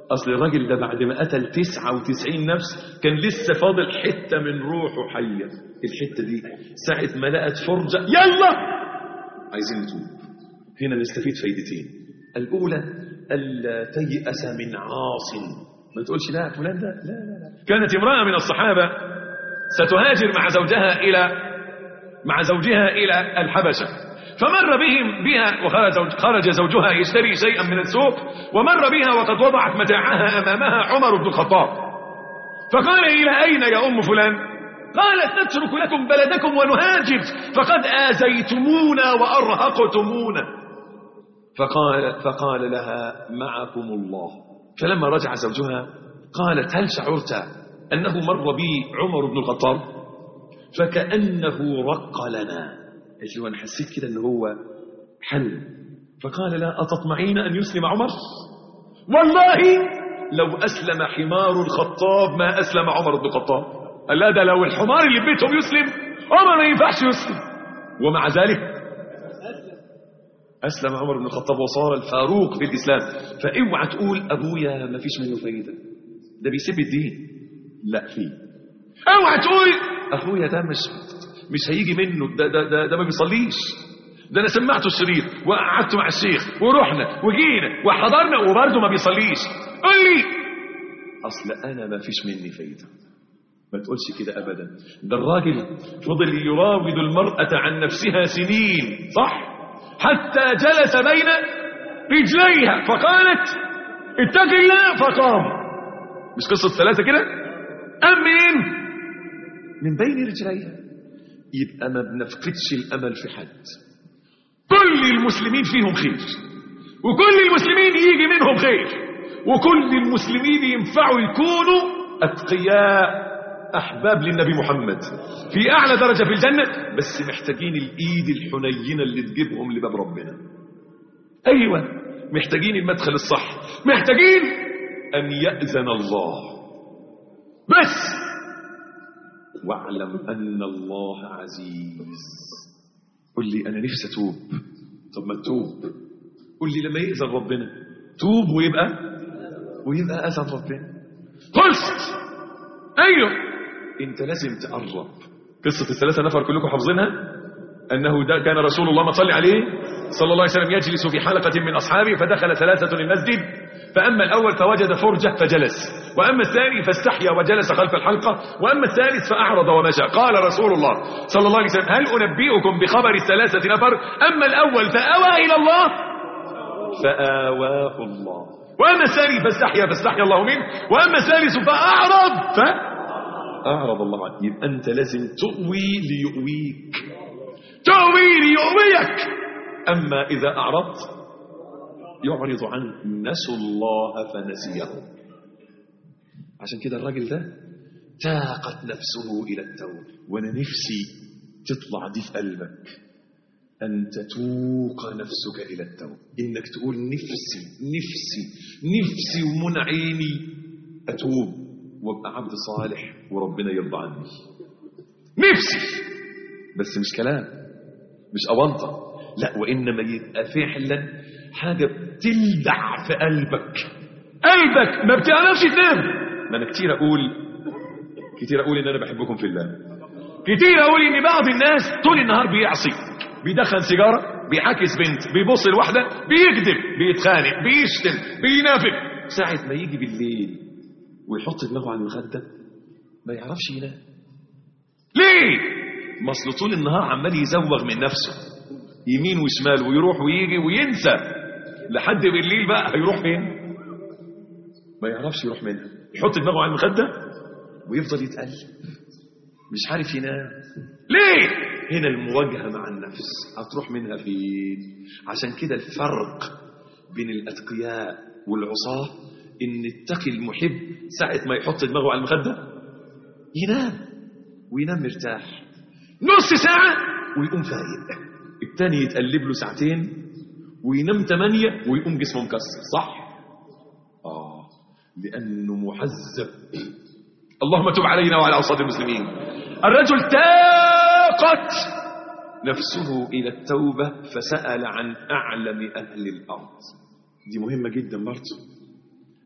أصل الراجل ده بعد ما قتل 99 نفس كان لسه فاضل حتة من روحه حية الحتة دي ساعة ما لقت فرجة يلا عايزين نتوب هنا نستفيد فايدتين الأولى ألا تيأس من عاص ما تقولش لا فلان ده لا لا لا كانت امرأة من الصحابة ستهاجر مع زوجها إلى مع زوجها إلى الحبشة فمر بهم بها وخرج زوج خرج زوجها يشتري شيئا من السوق ومر بها وقد وضعت متاعها أمامها عمر بن الخطاب فقال إلى أين يا أم فلان قالت نترك لكم بلدكم ونهاجر فقد آزيتمونا وأرهقتمونا فقال, فقال لها معكم الله فلما رجع زوجها قالت هل شعرت أنه مر بي عمر بن الخطاب فكأنه رق لنا قالت له أنا حسيت كده أنه هو حل فقال لا أتطمعين أن يسلم عمر والله لو أسلم حمار الخطاب ما أسلم عمر بن الخطاب قال لا ده لو الحمار اللي بيتهم يسلم عمر ما ينفعش يسلم ومع ذلك أسلم عمر بن الخطاب وصار الفاروق في الإسلام فاوعى تقول أبويا ما فيش منه فايدة ده بيسيب الدين لا فيه اوعى تقول أخويا ده مش مش هيجي منه ده, ده, ده, ده ما بيصليش ده أنا سمعته الشريط وقعدت مع الشيخ ورحنا وجينا وحضرنا وبرضه ما بيصليش قول لي أصل أنا ما فيش مني فايدة ما تقولش كده أبدا ده الراجل فضل يراود المرأة عن نفسها سنين صح حتى جلس بين رجليها فقالت اتق الله فقام مش قصة ثلاثة كده أم منين من بين رجليها يبقى ما بنفقدش الأمل في حد كل المسلمين فيهم خير وكل المسلمين يجي منهم خير وكل المسلمين ينفعوا يكونوا أتقياء أحباب للنبي محمد في أعلى درجة في الجنة بس محتاجين الإيد الحنينة اللي تجيبهم لباب ربنا أيوة محتاجين المدخل الصح محتاجين أن يأذن الله بس واعلم أن الله عزيز قل لي أنا نفسي أتوب طب ما تتوب قل لي لما يأذن ربنا توب ويبقى ويبقى أذن ربنا خلصت أيوه انت لازم تقرب قصة الثلاثة نفر كلكم حافظينها أنه ده كان رسول الله ما صلي عليه صلى الله عليه وسلم يجلس في حلقة من أصحابه فدخل ثلاثة المسجد فأما الأول فوجد فرجة فجلس وأما الثاني فاستحيا وجلس خلف الحلقة وأما الثالث فأعرض ومشى قال رسول الله صلى الله عليه وسلم هل أنبئكم بخبر الثلاثة نفر أما الأول فأوى إلى الله فآواه الله وأما الثاني فاستحيا فاستحيا الله منه وأما الثالث فأعرض ف أعرض الله عنه يبقى أنت لازم تؤوي ليؤويك تؤوي ليؤويك أما إذا أعرضت يعرض عنك نسوا الله فنسيهم عشان كده الراجل ده تاقت نفسه إلى التوبة وأنا نفسي تطلع دي في قلبك أن تتوق نفسك إلى التوبة إنك تقول نفسي نفسي نفسي ومن عيني أتوب وابقى عبد صالح وربنا يرضى عني نفسي بس مش كلام مش أونطة لا وإنما يبقى فعلا حاجة بتلدع في قلبك قلبك ما بتعرفش تنام ما أنا كتير أقول كتير أقول إن أنا بحبكم في الله كتير أقول إن بعض الناس طول النهار بيعصي بيدخن سيجارة بيعاكس بنت بيبص لواحدة بيكذب بيتخانق بيشتم بينافق ساعة ما يجي بالليل ويحط دماغه على المخدة ما يعرفش ينام ليه؟ ما اصل طول النهار عمال يزوغ من نفسه يمين وشمال ويروح ويجي وينسى لحد بالليل بقى هيروح فين؟ ما يعرفش يروح منها يحط دماغه على المخدة ويفضل يتقلب مش عارف ينام ليه؟ هنا المواجهة مع النفس هتروح منها فين؟ عشان كده الفرق بين الأتقياء والعصاة إن التقي المحب ساعة ما يحط دماغه على المخدة ينام وينام مرتاح نص ساعة ويقوم فايق التاني يتقلب له ساعتين وينام ثمانية ويقوم جسمه مكسر صح؟ آه لأنه محزب اللهم تب علينا وعلى أوصاد المسلمين الرجل تاقت نفسه إلى التوبة فسأل عن أعلم أهل الأرض دي مهمة جدا برضه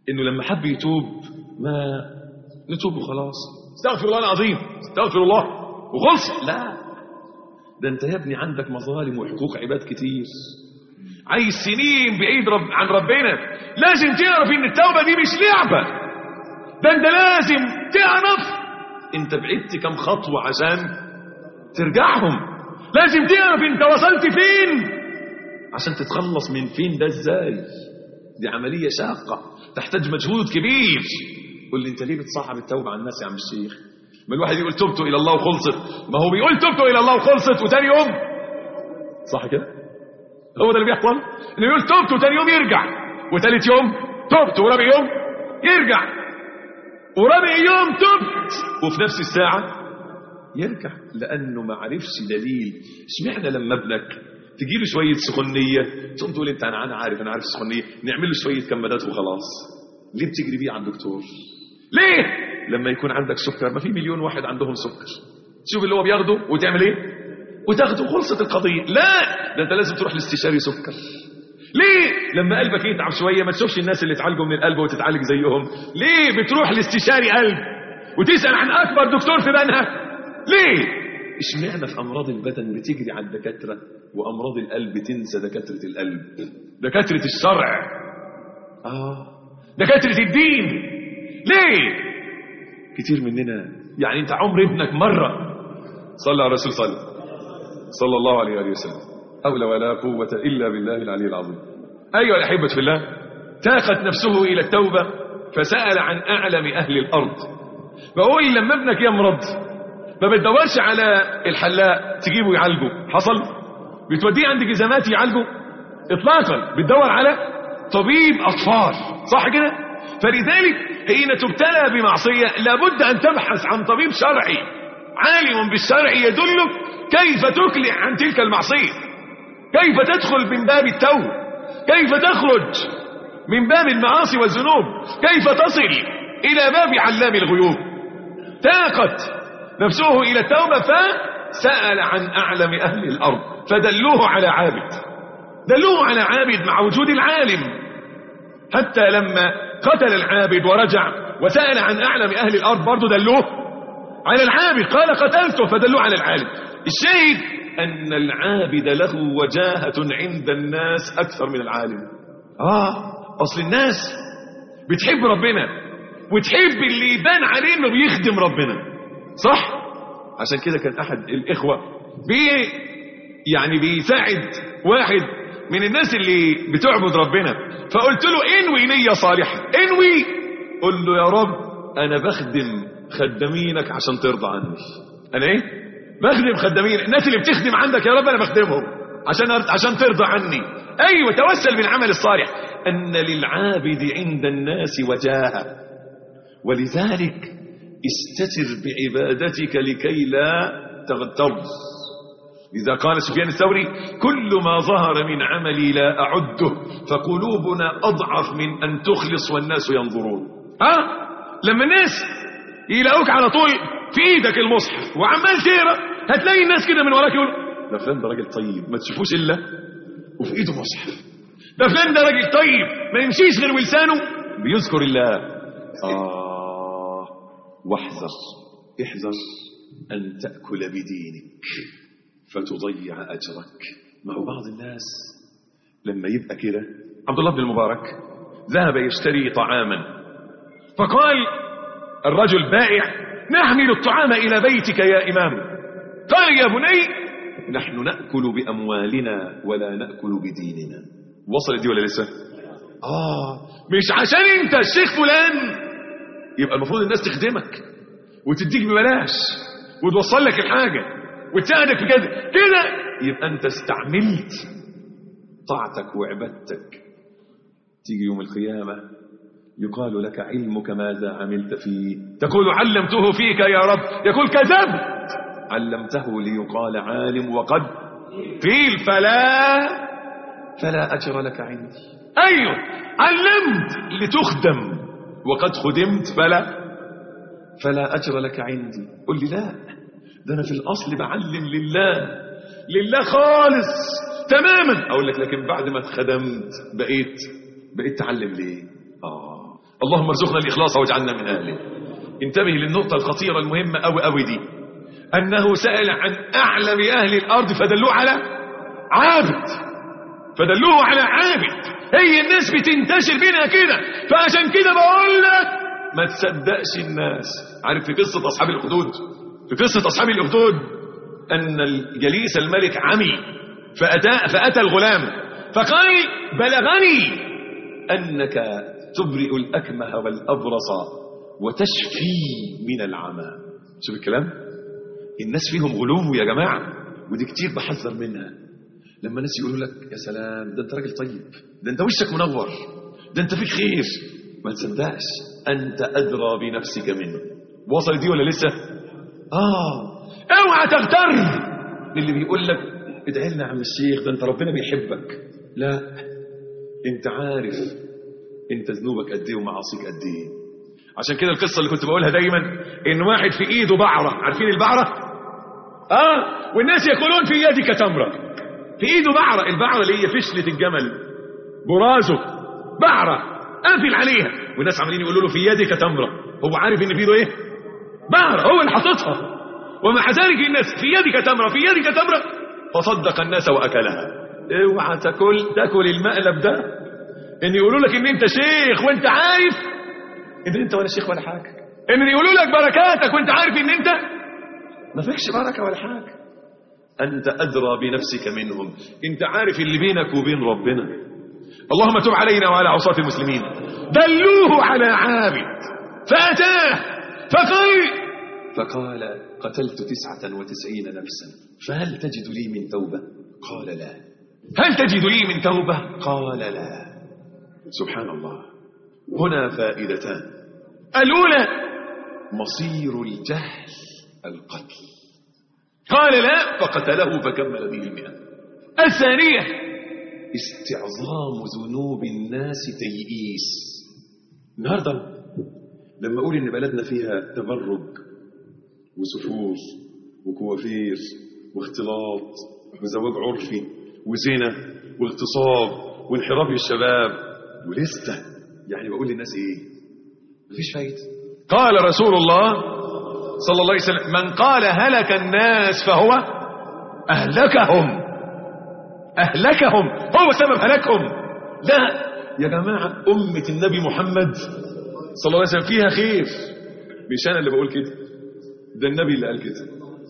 انه لما حب يتوب ما نتوب وخلاص استغفر الله العظيم استغفر الله وخلص لا ده انت يا ابني عندك مظالم وحقوق عباد كتير عايز سنين بعيد رب عن ربنا لازم تعرف ان التوبة دي مش لعبة ده انت لازم تعرف انت بعدت كم خطوة عشان ترجعهم لازم تعرف انت وصلت فين عشان تتخلص من فين ده ازاي دي عملية شاقة تحتاج مجهود كبير قول لي انت ليه بتصعب التوبة على الناس يا عم الشيخ ما الواحد يقول تبت الى الله وخلصت ما هو بيقول تبت الى الله وخلصت وتاني يوم صح كده هو ده اللي بيحصل اللي يقول تبت وتاني يوم يرجع وتالت يوم تبت ورابع يوم يرجع ورابع يوم تبت وفي نفس الساعة يرجع لأنه ما عرفش دليل اشمعنى لما ابنك تجي له شوية سخونية تقوم تقول انت انا انا عارف انا عارف السخونية نعمل له شوية كمادات وخلاص ليه بتجري بيه على الدكتور ليه لما يكون عندك سكر ما في مليون واحد عندهم سكر تشوف اللي هو بياخده وتعمل ايه وتاخده خلصت القضية لا ده انت لازم تروح لاستشاري سكر ليه لما قلبك يتعب شوية ما تشوفش الناس اللي اتعالجوا من القلب وتتعالج زيهم ليه بتروح لاستشاري قلب وتسأل عن أكبر دكتور في بنها ليه اشمعنى في أمراض البدن بتجري على الدكاترة وأمراض القلب تنسى دكاترة القلب دكاترة الشرع آه دكاترة الدين ليه كتير مننا يعني انت عمر ابنك مرة صلى على الرسول صلى صلى الله عليه وآله وسلم حول ولا قوة إلا بالله العلي العظيم أيها الأحبة في الله تاقت نفسه إلى التوبة فسأل عن أعلم أهل الأرض بقول لما ابنك يمرض ما بتدورش على الحلاق تجيبه يعالجه حصل بتوديه عند جزامات يعالجه اطلاقا بتدور على طبيب اطفال صح كده فلذلك حين تبتلى بمعصيه لابد ان تبحث عن طبيب شرعي عالم بالشرع يدلك كيف تقلع عن تلك المعصيه كيف تدخل من باب التوبه كيف تخرج من باب المعاصي والذنوب كيف تصل الى باب علام الغيوب تاقت نفسه إلى التوبة فسأل عن أعلم أهل الأرض فدلوه على عابد دلوه على عابد مع وجود العالم حتى لما قتل العابد ورجع وسأل عن أعلم أهل الأرض برضه دلوه على العابد قال قتلته فدلوه على العالم الشيء أن العابد له وجاهة عند الناس أكثر من العالم آه أصل الناس بتحب ربنا وتحب اللي يبان عليه انه بيخدم ربنا صح عشان كده كان احد الاخوه بي يعني بيساعد واحد من الناس اللي بتعبد ربنا فقلت له انوي نيه صالحه انوي قل له يا رب انا بخدم خدامينك عشان ترضى عني انا ايه بخدم خدامين الناس اللي بتخدم عندك يا رب انا بخدمهم عشان عشان ترضى عني ايوه توسل بالعمل الصالح ان للعابد عند الناس وجاهه ولذلك استتر بعبادتك لكي لا تغتر إذا قال سفيان الثوري كل ما ظهر من عملي لا أعده فقلوبنا أضعف من أن تخلص والناس ينظرون ها لما الناس يلاقوك على طول في ايدك المصحف وعمال تقرا هتلاقي الناس كده من وراك يقولوا ده فلان ده راجل طيب ما تشوفوش الا وفي ايده مصحف ده فلان ده راجل طيب ما يمشيش غير ولسانه بيذكر الله آه واحذر احذر أن تأكل بدينك فتضيع أجرك ما هو بعض الناس لما يبقى كده عبد الله بن المبارك ذهب يشتري طعاما فقال الرجل بائع نحمل الطعام إلى بيتك يا إمام قال يا بني نحن نأكل بأموالنا ولا نأكل بديننا وصلت دي ولا لسه آه مش عشان انت الشيخ فلان يبقى المفروض الناس تخدمك وتديك ببلاش وتوصل لك الحاجة وتساعدك في كده كده يبقى انت استعملت طاعتك وعبادتك تيجي يوم القيامة يقال لك علمك ماذا عملت فيه تقول علمته فيك يا رب يقول كذبت علمته ليقال عالم وقد قيل فلا فلا أجر لك عندي أيوه علمت لتخدم وقد خدمت فلا فلا أجر لك عندي قل لي لا ده أنا في الأصل بعلم لله لله خالص تماما أقول لك لكن بعد ما اتخدمت بقيت بقيت تعلم ليه آه اللهم ارزقنا الإخلاص واجعلنا من أهله انتبه للنقطة الخطيرة المهمة أوي أوي دي أنه سأل عن أعلم أهل الأرض فدلوه على عابد فدلوه على عابد هي الناس بتنتشر بينها كده فعشان كده بقول لك ما تصدقش الناس عارف في قصة أصحاب الأخدود في قصة أصحاب الأخدود أن جليس الملك عمي فأتى, فأتى الغلام فقال بلغني أنك تبرئ الأكمه والأبرص وتشفي من العمى شوف الكلام الناس فيهم غلو يا جماعة ودي كتير بحذر منها لما الناس يقولوا لك يا سلام ده انت راجل طيب ده انت وشك منور ده انت فيك خير ما تصدقش انت ادرى بنفسك منه وصل دي ولا لسه اه اوعى تغتر اللي بيقول لك ادعي لنا يا عم الشيخ ده انت ربنا بيحبك لا انت عارف انت ذنوبك قد ايه ومعاصيك قد ايه عشان كده القصه اللي كنت بقولها دايما ان واحد في ايده بعره عارفين البعره اه والناس يقولون في يدك تمره في ايده بعره البعره اللي هي فشله الجمل برازه بعره قافل عليها والناس عمالين يقولوا له في يدك تمره هو عارف ان في ايده ايه بعره هو اللي حاططها ومع ذلك الناس في يدك تمره في يدك تمره فصدق الناس واكلها اوعى تاكل تاكل المقلب ده ان يقولوا لك ان انت شيخ وانت عارف ان انت ولا شيخ ولا حاجه ان يقولوا لك بركاتك وانت عارف ان انت ما فيكش بركه ولا حاجه انت ادرى بنفسك منهم انت عارف اللي بينك وبين ربنا اللهم تب علينا وعلى عصاة المسلمين دلوه على عابد فأتاه فقال فقال قتلت تسعة وتسعين نفسا فهل تجد لي من توبة قال لا هل تجد لي من توبة قال لا سبحان الله هنا فائدتان الأولى مصير الجهل القتل قال لا فقتله فكمل به المئة الثانية استعظام ذنوب الناس تيئيس النهاردة لما أقول إن بلدنا فيها تبرج وسفور وكوافير واختلاط وزواج عرفي وزنا واغتصاب وانحراف للشباب ولسه يعني بقول للناس ايه مفيش فايده قال رسول الله صلى الله عليه وسلم من قال هلك الناس فهو اهلكهم اهلكهم هو سبب هلاكهم لا يا جماعه امه النبي محمد صلى الله عليه وسلم فيها خير مش انا اللي بقول كده ده النبي اللي قال كده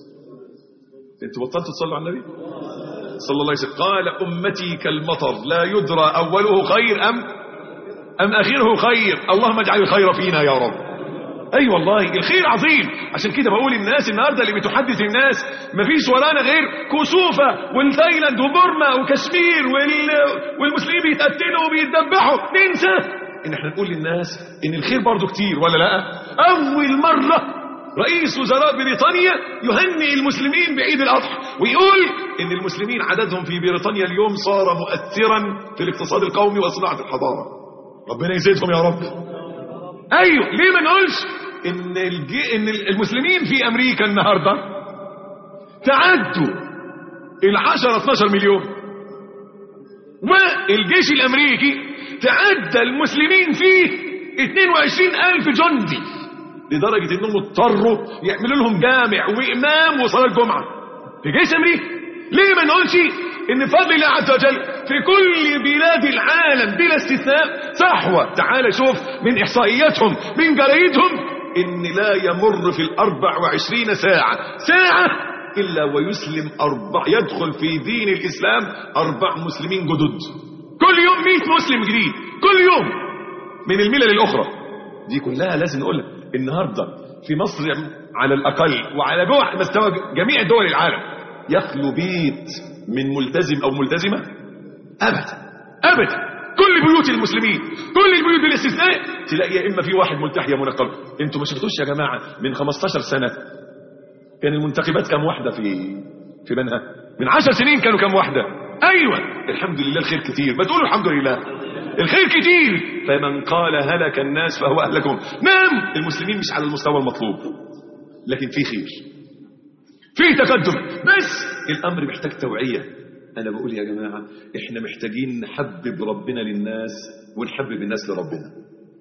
انتوا بطلتوا تصلوا على النبي صلى الله عليه وسلم قال امتي كالمطر لا يدرى اوله خير ام ام اخره خير اللهم اجعل الخير فينا يا رب اي أيوة والله الخير عظيم عشان كده بقول الناس النهارده اللي بتحدث الناس مفيش ورانا غير كسوفه والتايلاند وبورما وكشمير وال... والمسلمين بيتقتلوا وبيتذبحوا ننسى ان احنا نقول للناس ان الخير برضو كتير ولا لا اول مره رئيس وزراء بريطانيا يهنئ المسلمين بعيد الاضحى ويقول ان المسلمين عددهم في بريطانيا اليوم صار مؤثرا في الاقتصاد القومي وصناعه الحضاره ربنا يزيدهم يا رب ايوه ليه ما نقولش ان الجي... ان المسلمين في امريكا النهارده تعدوا ال 10 12 مليون والجيش الامريكي تعدى المسلمين فيه 22 الف جندي لدرجه انهم اضطروا يعملوا لهم جامع وامام وصلاه جمعه في جيش امريكا ليه ما نقولش ان بفضل الله عز وجل في كل بلاد العالم بلا استثناء صحوة تعال شوف من احصائياتهم من جرايدهم ان لا يمر في الاربع وعشرين ساعة ساعة الا ويسلم اربع يدخل في دين الاسلام اربع مسلمين جدد كل يوم مئة مسلم جديد كل يوم من الملل الاخرى دي كلها لازم نقولها النهاردة في مصر على الاقل وعلى مستوى جميع دول العالم يخلو بيت من ملتزم او ملتزمه ابدا ابدا كل بيوت المسلمين كل البيوت بالاستثناء تلاقي يا اما في واحد ملتحيه منقب انتوا ما شفتوش يا جماعه من 15 سنه كان المنتخبات كام واحده في في بنها من 10 سنين كانوا كام واحده ايوه الحمد لله الخير كتير ما تقولوا الحمد لله الخير كتير فمن قال هلك الناس فهو اهلكهم نعم المسلمين مش على المستوى المطلوب لكن في خير في تقدم بس الامر محتاج توعيه انا بقول يا جماعه احنا محتاجين نحبب ربنا للناس ونحبب الناس لربنا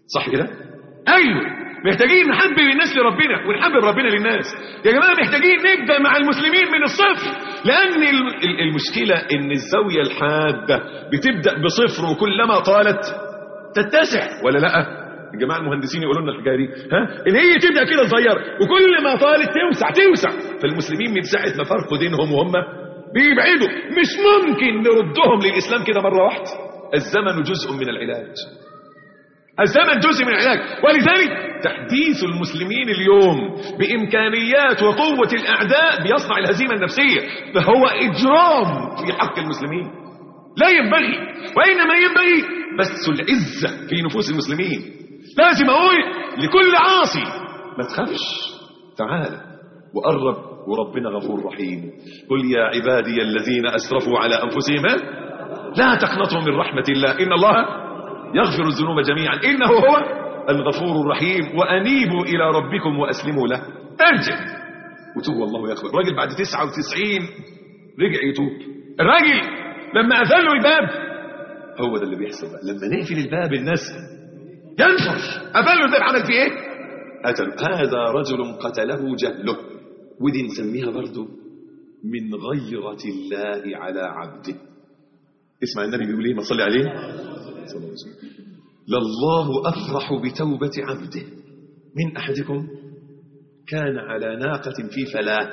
صح كده ايوه محتاجين نحبب الناس لربنا ونحبب ربنا للناس يا جماعه محتاجين نبدا مع المسلمين من الصفر لان ال- ال- المشكله ان الزاويه الحاده بتبدا بصفر وكلما طالت تتسع ولا لا الجماعه المهندسين يقولوا لنا الحكايه دي ها اللي هي تبدا كده صغيره وكل ما طالت توسع توسع فالمسلمين من ساعه ما فرقوا دينهم وهم بيبعدوا مش ممكن نردهم للاسلام كده مره واحده الزمن جزء من العلاج الزمن جزء من العلاج ولذلك تحديث المسلمين اليوم بإمكانيات وقوة الأعداء بيصنع الهزيمة النفسية فهو إجرام في حق المسلمين لا ينبغي وإنما ينبغي بث العزة في نفوس المسلمين لازم أقول لكل عاصي ما تخافش تعال وقرب وربنا غفور رحيم قل يا عبادي الذين أسرفوا على أنفسهم لا تقنطوا من رحمة الله إن الله يغفر الذنوب جميعا إنه هو الغفور الرحيم وأنيبوا إلى ربكم وأسلموا له ارجع وتوب الله يغفر الراجل بعد 99 رجع يتوب الراجل لما قفل له الباب هو ده اللي بيحصل بقى لما نقفل الباب الناس ينفر قفل له الباب عمل فيه ايه قتل هذا رجل قتله جهله ودي نسميها برضه من غيرة الله على عبده اسمع النبي بيقول ايه ما صلي عليه صلى الله عليه وسلم لله أفرح بتوبة عبده من أحدكم كان على ناقة في فلاة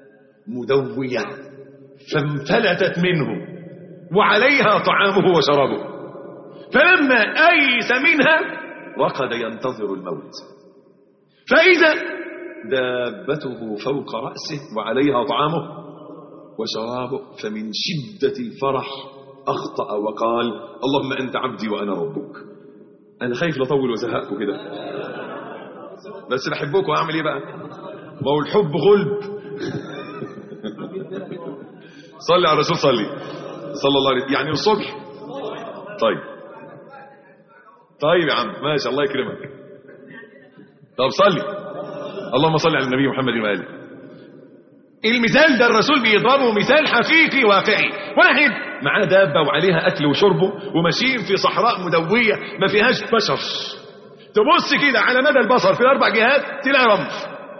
مدوية فانفلتت منه وعليها طعامه وشرابه فلما أيس منها رقد ينتظر الموت فإذا دابته فوق رأسه وعليها طعامه وشرابه فمن شدة الفرح أخطأ وقال اللهم أنت عبدي وأنا ربك أنا خايف لطول وزهقكم كده بس بحبكم أعمل إيه بقى ما هو الحب غلب صلي على الرسول صلي صلى الله عليه وسلم يعني الصبح طيب طيب يا عم ماشي الله يكرمك طب صلي اللهم صل على النبي محمد وآله المثال ده الرسول بيضربه مثال حقيقي واقعي واحد معاه دابة وعليها أكل وشربه وماشيين في صحراء مدوية ما فيهاش بشر تبص كده على مدى البصر في الأربع جهات تلاقي رمل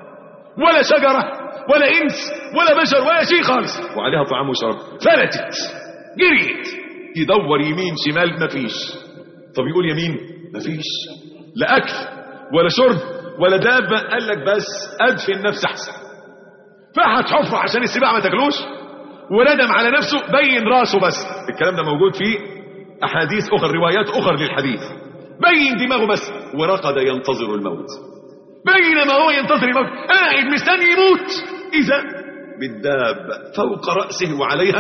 ولا شجرة ولا إنس ولا بشر ولا شيء خالص وعليها طعام وشراب فلتت جريت يدور يمين شمال مفيش طب يقول يمين مفيش لا أكل ولا شرب ولا دابة قال لك بس أدفن نفسي أحسن فحت حفرة عشان السباع ما تاكلوش وندم على نفسه بين راسه بس الكلام ده موجود في أحاديث أخرى روايات أخرى للحديث بين دماغه بس ورقد ينتظر الموت بينما هو ينتظر الموت قاعد مستني يموت إذا بالدابة فوق رأسه وعليها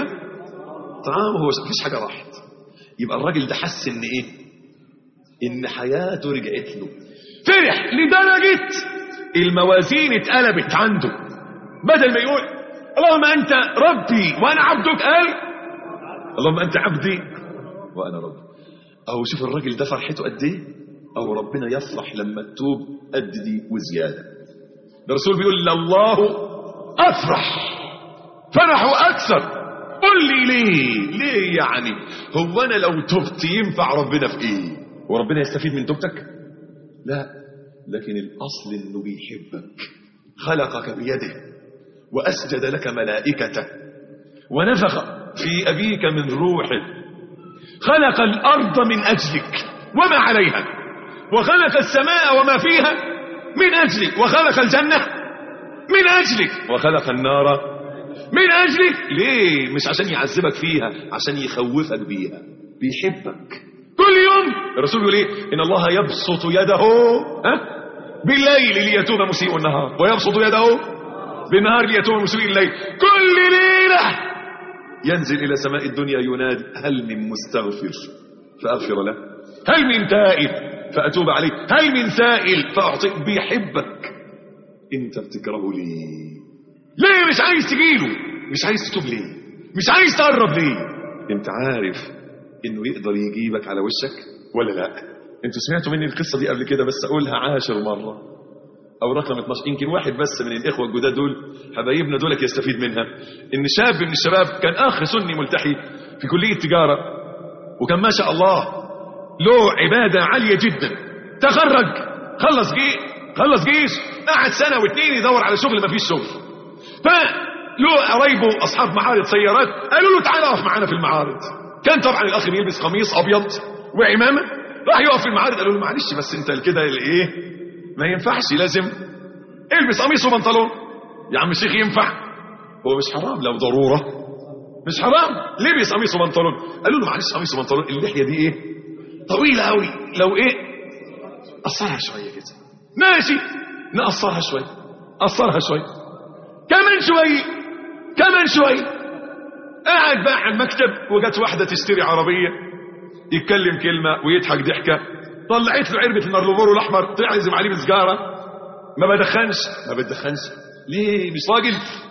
طعامه مفيش حاجة راحت يبقى الراجل ده حس إن إيه إن حياته رجعت له فرح لدرجة الموازين اتقلبت عنده بدل ما يقول اللهم أنت ربي وأنا عبدك قال اللهم أنت عبدي وأنا ربي أو شوف الراجل ده فرحته قد إيه أو ربنا يفرح لما تتوب قد دي وزيادة الرسول بيقول الله أفرح فرحه أكثر قل لي ليه ليه يعني هو أنا لو تبت ينفع ربنا في إيه وربنا يستفيد من توبتك لا لكن الأصل إنه بيحبك خلقك بيده وأسجد لك ملائكته ونفخ في أبيك من روحه خلق الأرض من أجلك وما عليها وخلق السماء وما فيها من أجلك وخلق الجنة من أجلك وخلق النار من أجلك ليه مش عشان يعذبك فيها عشان يخوفك بيها بيحبك كل يوم الرسول يقول ايه ان الله يبسط يده ها بالليل ليتوب مسيء النهار ويبسط يده بالنهار ليتوب مسيء الليل كل ليلة ينزل إلى سماء الدنيا ينادي هل من مستغفر فأغفر له هل من تائب فأتوب عليه هل من سائل فأعطيه بيحبك انت بتكرهه ليه ليه مش عايز تجيله مش عايز تتوب ليه مش عايز تقرب ليه انت عارف انه يقدر يجيبك على وشك ولا لا انتوا سمعتوا مني القصة دي قبل كده بس اقولها عاشر مرة او رقم 12 يمكن واحد بس من الاخوة الجداد دول حبايبنا دولك يستفيد منها ان شاب من الشباب كان اخ سني ملتحي في كلية تجارة وكان ما شاء الله له عبادة عالية جدا تخرج خلص جيش خلص جيش قعد سنه واتنين يدور على شغل مفيش شغل فله قرايبه اصحاب معارض سيارات قالوا له تعالى اقف معانا في المعارض كان طبعا الاخ بيلبس قميص ابيض وعمامه راح يقف في المعارض قالوا له معلش بس انت كده الايه ما ينفعش لازم البس قميص وبنطلون يا عم الشيخ ينفع هو مش حرام لو ضروره مش حرام لبس قميص وبنطلون قالوا له معلش قميص وبنطلون اللحيه دي ايه طويله قوي لو ايه قصرها شويه كده ماشي نقصرها شويه قصرها شويه كمان شويه كمان شويه قاعد بقى على المكتب وجت واحده تشتري عربيه يتكلم كلمه ويضحك ضحكه طلعت له علبه المرلبورو الاحمر تعزم عليه بسجاره ما بدخنش ما بتدخنش ليه مش راجل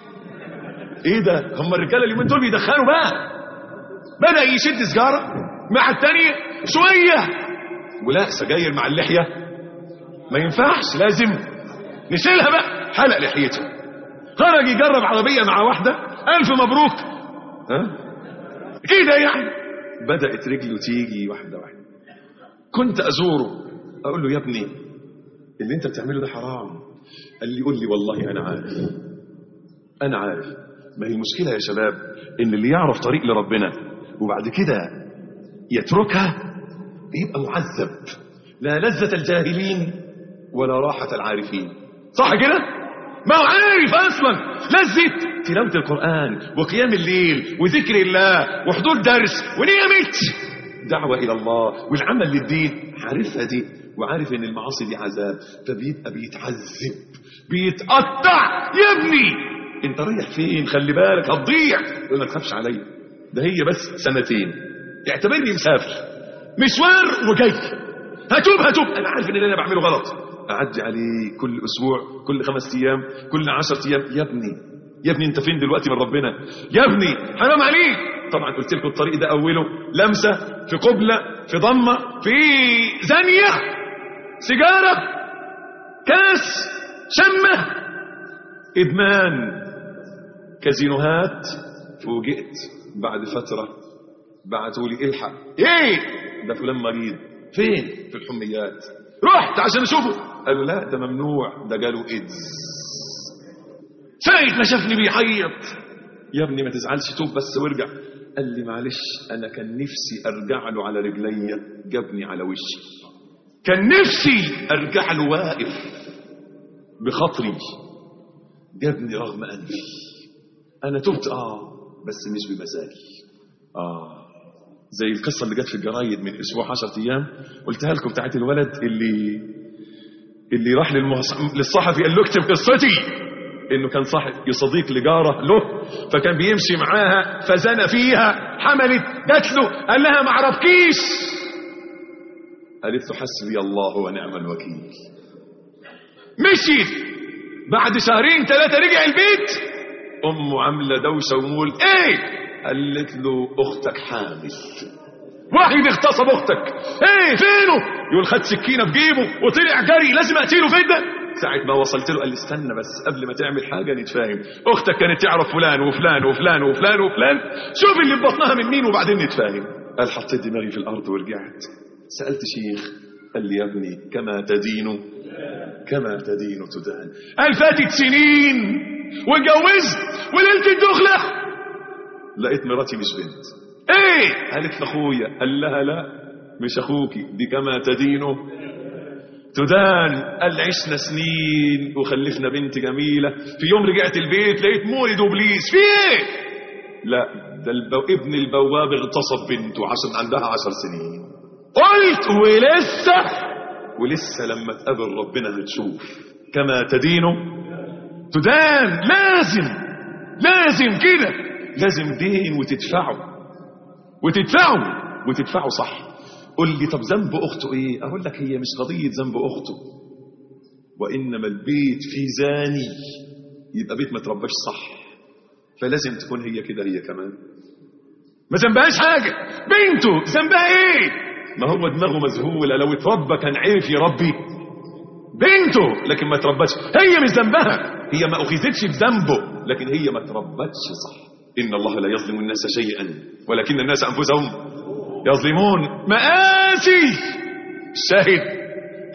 ايه ده هم الرجاله اليومين دول بيدخنوا بقى بدا يشد سجاره مع الثانيه شويه ولا سجاير مع اللحيه ما ينفعش لازم نشيلها بقى حلق لحيته خرج يجرب عربيه مع واحده الف مبروك ها كده يعني بدات رجله تيجي واحده واحده كنت ازوره اقول له يا ابني اللي انت بتعمله ده حرام قال لي قول لي والله انا عارف انا عارف ما هي المشكله يا شباب ان اللي يعرف طريق لربنا وبعد كده يتركها بيبقى معذب لا لذة الجاهلين ولا راحة العارفين صح كده ما هو عارف اصلا لذة تلاوة القرآن وقيام الليل وذكر الله وحضور درس ونيمة دعوة إلى الله والعمل للدين عارفها دي وعارف ان المعاصي دي عذاب فبيبقى بيتعذب بيتقطع يا ابني انت رايح فين خلي بالك هتضيع يقول ما تخافش عليا ده هي بس سنتين اعتبرني مسافر مشوار وجاي هتوب هتوب انا عارف ان اللي انا بعمله غلط اعدي عليه كل اسبوع كل خمس ايام كل عشرة ايام يا ابني يا ابني انت فين دلوقتي من ربنا يا ابني حرام عليك طبعا قلت لكم الطريق ده اوله لمسه في قبله في ضمه في زانيه سيجاره كاس شمه ادمان كازينوهات فوجئت بعد فتره بعتوا لي الحق ايه ده فلان مريض فين في الحميات رحت عشان اشوفه قالوا لا ده ممنوع ده جاله ايدز ساعة ما شافني بيعيط يا ابني ما تزعلش توب بس وارجع قال لي معلش انا كان نفسي ارجع له على رجليا جابني على وشي كان نفسي ارجع له واقف بخاطري جابني رغم انفي انا تبت اه بس مش بمزاجي اه زي القصة اللي جت في الجرايد من اسبوع 10 ايام قلتها لكم بتاعت الولد اللي اللي راح للمص... للصحفي قال له اكتب قصتي انه كان صاحب صديق لجاره له فكان بيمشي معاها فزنى فيها حملت جات له قال لها ما اعرفكيش قالت له حسبي الله ونعم الوكيل مشيت بعد شهرين ثلاثة رجع البيت أمه عاملة دوشة ومول إيه قالت له أختك حامل واحد اغتصب أختك إيه فينه يقول خد سكينة في جيبه وطلع جري لازم أقتله فين ده ساعة ما وصلت له قال لي استنى بس قبل ما تعمل حاجة نتفاهم أختك كانت تعرف فلان وفلان وفلان وفلان وفلان شوف اللي في بطنها من مين وبعدين نتفاهم قال حطيت دماغي في الأرض ورجعت سألت شيخ قال لي يا ابني كما تدين كما تدين تدان قال فاتت سنين واتجوزت وليلة الدخلة لقيت مراتي مش بنت ايه قالت لاخويا قال لها لا مش اخوكي دي كما تدين تدان قال عشنا سنين وخلفنا بنت جميلة في يوم رجعت البيت لقيت مولد وبليس في ايه لا ده البو... ابن البواب اغتصب بنته عشان عندها عشر سنين قلت ولسه ولسه لما تقابل ربنا هتشوف كما تدين تدان لازم لازم كده لازم دين وتدفعه وتدفعه وتدفعه صح قل لي طب ذنب اخته ايه اقول لك هي مش قضيه ذنب اخته وانما البيت فيه زاني يبقى بيت ما ترباش صح فلازم تكون هي كده هي كمان ما ذنبهاش حاجه بنته ذنبها ايه ما هو دماغه مذهوله لو اتربى كان عرف يربي بنته لكن ما تربتش هي مش ذنبها هي ما اخذتش بذنبه لكن هي ما تربتش صح ان الله لا يظلم الناس شيئا ولكن الناس انفسهم يظلمون مآسي الشاهد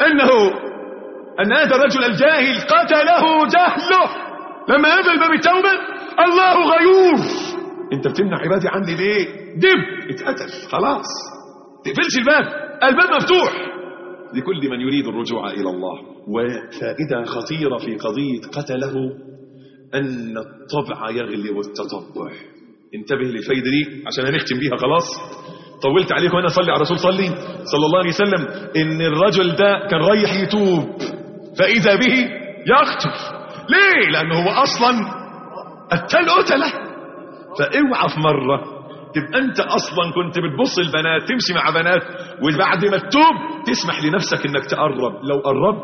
أنه أن هذا الرجل الجاهل قتله جهله لما قفل باب التوبة الله غيور انت بتمنع عبادي عني ليه دب اتقتل خلاص تقفلش الباب الباب مفتوح لكل من يريد الرجوع إلى الله وفائدة خطيرة في قضية قتله أن الطبع يغلب التطبع انتبه للفايدة دي عشان هنختم بيها خلاص طولت عليك وانا صلي على الرسول صلي صلى الله عليه وسلم ان الرجل ده كان رايح يتوب فاذا به يقتل ليه لانه هو اصلا قتل قتله فاوعى في مره تبقى انت اصلا كنت بتبص البنات تمشي مع بنات وبعد ما تتوب تسمح لنفسك انك تقرب لو قربت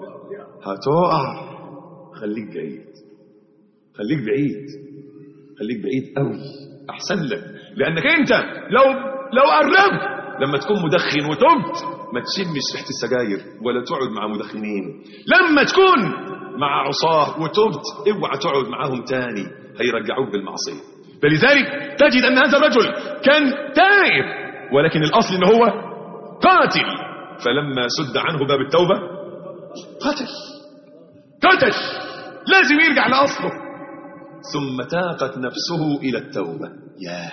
هتقع خليك بعيد خليك بعيد خليك بعيد قوي احسن لك لانك انت لو لو قربت لما تكون مدخن وتبت ما تشمش ريحه السجاير ولا تقعد مع مدخنين لما تكون مع عصاه وتبت اوعى تقعد معاهم تاني هيرجعوك بالمعصيه فلذلك تجد ان هذا الرجل كان تائب ولكن الاصل ان هو قاتل فلما سد عنه باب التوبه قتل قتل لازم يرجع لاصله ثم تاقت نفسه الى التوبه ياه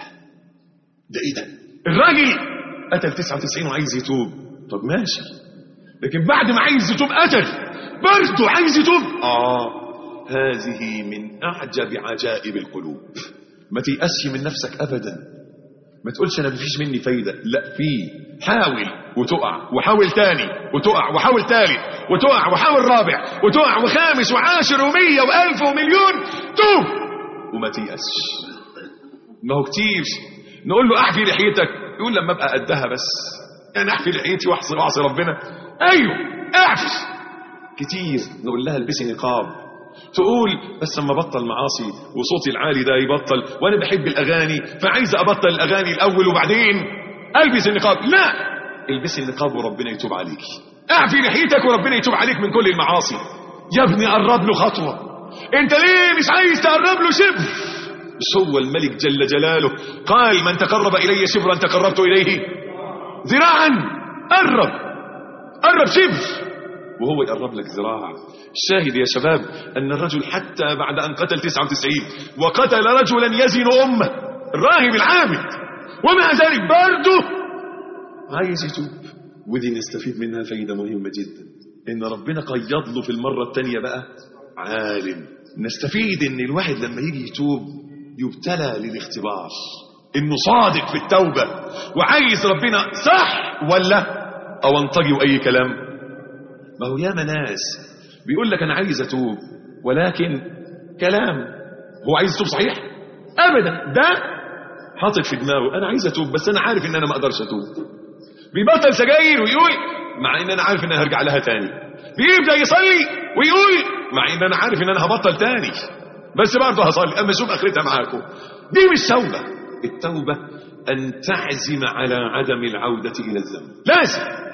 ده ايه ده الراجل قتل 99 وعايز يتوب طب ماشي لكن بعد ما عايز يتوب قتل برضه عايز يتوب اه هذه من اعجب عجائب القلوب ما تيأسش من نفسك ابدا ما تقولش انا مفيش مني فايده لا في حاول وتقع وحاول تاني وتقع وحاول تالت وتقع وحاول رابع وتقع وخامس وعاشر ومية والف ومليون توب وما تيأسش ما هو كتير نقول له احفي لحيتك يقول لما ابقى قدها بس يعني احفي لحيتي واحصي واعصي ربنا ايوه اعفي كتير نقول لها البسي نقاب تقول بس لما بطل معاصي وصوتي العالي ده يبطل وانا بحب الاغاني فعايز ابطل الاغاني الاول وبعدين البس النقاب لا البسي النقاب وربنا يتوب عليك اعفي لحيتك وربنا يتوب عليك من كل المعاصي يا ابني قرب له خطوه انت ليه مش عايز تقرب له شبر مش هو الملك جل جلاله قال من تقرب الي شبرا تقربت اليه ذراعا قرب قرب شبر وهو يقرب لك ذراع الشاهد يا شباب أن الرجل حتى بعد أن قتل 99 وقتل رجلا يزن أمه الراهب العابد ومع ذلك برضه عايز يتوب ودي نستفيد منها فايدة مهمة جدا إن ربنا قيض له في المرة الثانية بقى عالم نستفيد إن الواحد لما يجي يتوب يبتلى للاختبار إنه صادق في التوبة وعايز ربنا صح ولا أو انطجي أي كلام ما هو ياما ناس بيقول لك انا عايز اتوب ولكن كلام هو عايز يتوب صحيح ابدا ده حاطط في دماغه انا عايز اتوب بس انا عارف ان انا ما اقدرش اتوب بيبطل سجاير ويقول مع ان انا عارف ان انا هرجع لها تاني بيبدا يصلي ويقول مع ان انا عارف ان انا هبطل تاني بس برضه هصلي اما اشوف اخرتها معاكم دي مش توبه التوبه ان تعزم على عدم العوده الى الذنب لازم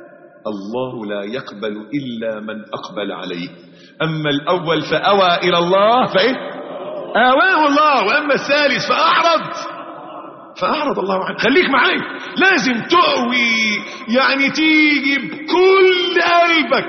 الله لا يقبل إلا من أقبل عليه أما الأول فأوى إلى الله فإيه آواه الله وأما الثالث فأعرض فأعرض الله عنه خليك معي لازم تؤوي يعني تيجي بكل قلبك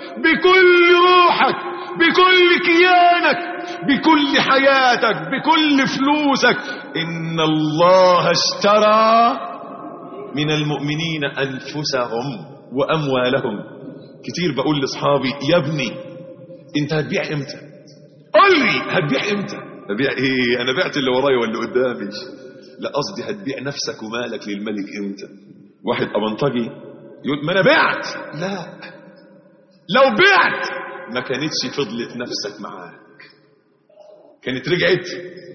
بكل روحك بكل كيانك بكل حياتك بكل فلوسك إن الله اشترى من المؤمنين أنفسهم وأموالهم كتير بقول لأصحابي يا ابني انت هتبيع امتى قول لي هتبيع امتى هبيع ايه انا بعت اللي ورايا واللي قدامي لا قصدي هتبيع نفسك ومالك للملك امتى واحد ابنطجي يقول ما انا بعت لا لو بعت ما كانتش فضلت نفسك معاك كانت رجعت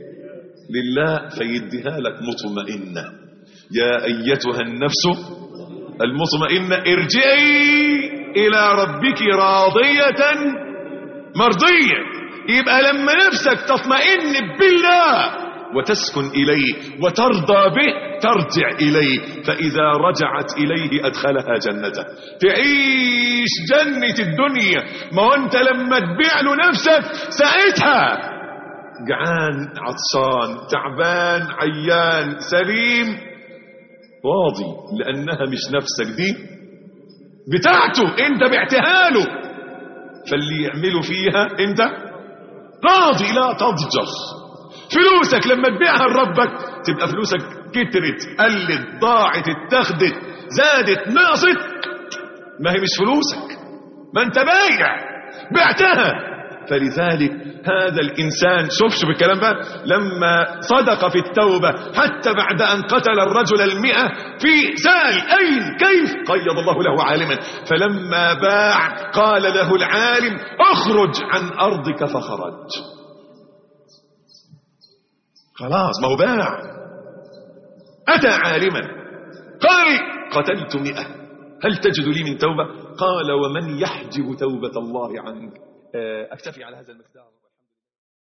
لله فيديها لك مطمئنة يا أيتها النفس المطمئنة ارجعي إلى ربك راضية مرضية يبقى لما نفسك تطمئن بالله وتسكن إليه وترضى به ترجع إليه فإذا رجعت إليه أدخلها جنته تعيش جنة الدنيا ما هو أنت لما تبيع له نفسك ساعتها جعان عطشان تعبان عيان سليم راضي لأنها مش نفسك دي بتاعته انت بعتها له فاللي يعمله فيها انت راضي لا تضجر فلوسك لما تبيعها لربك تبقى فلوسك كترت قلت ضاعت اتخذت زادت نقصت ما هي مش فلوسك ما انت بايع بعتها فلذلك هذا الإنسان شوف شوف الكلام بقى لما صدق في التوبة حتى بعد أن قتل الرجل المئة في سال أين كيف قيض الله له عالما فلما باع قال له العالم اخرج عن أرضك فخرج خلاص ما هو باع أتى عالما قال قتلت مئة هل تجد لي من توبة قال ومن يحجب توبة الله عنك أكتفي على هذا المقدار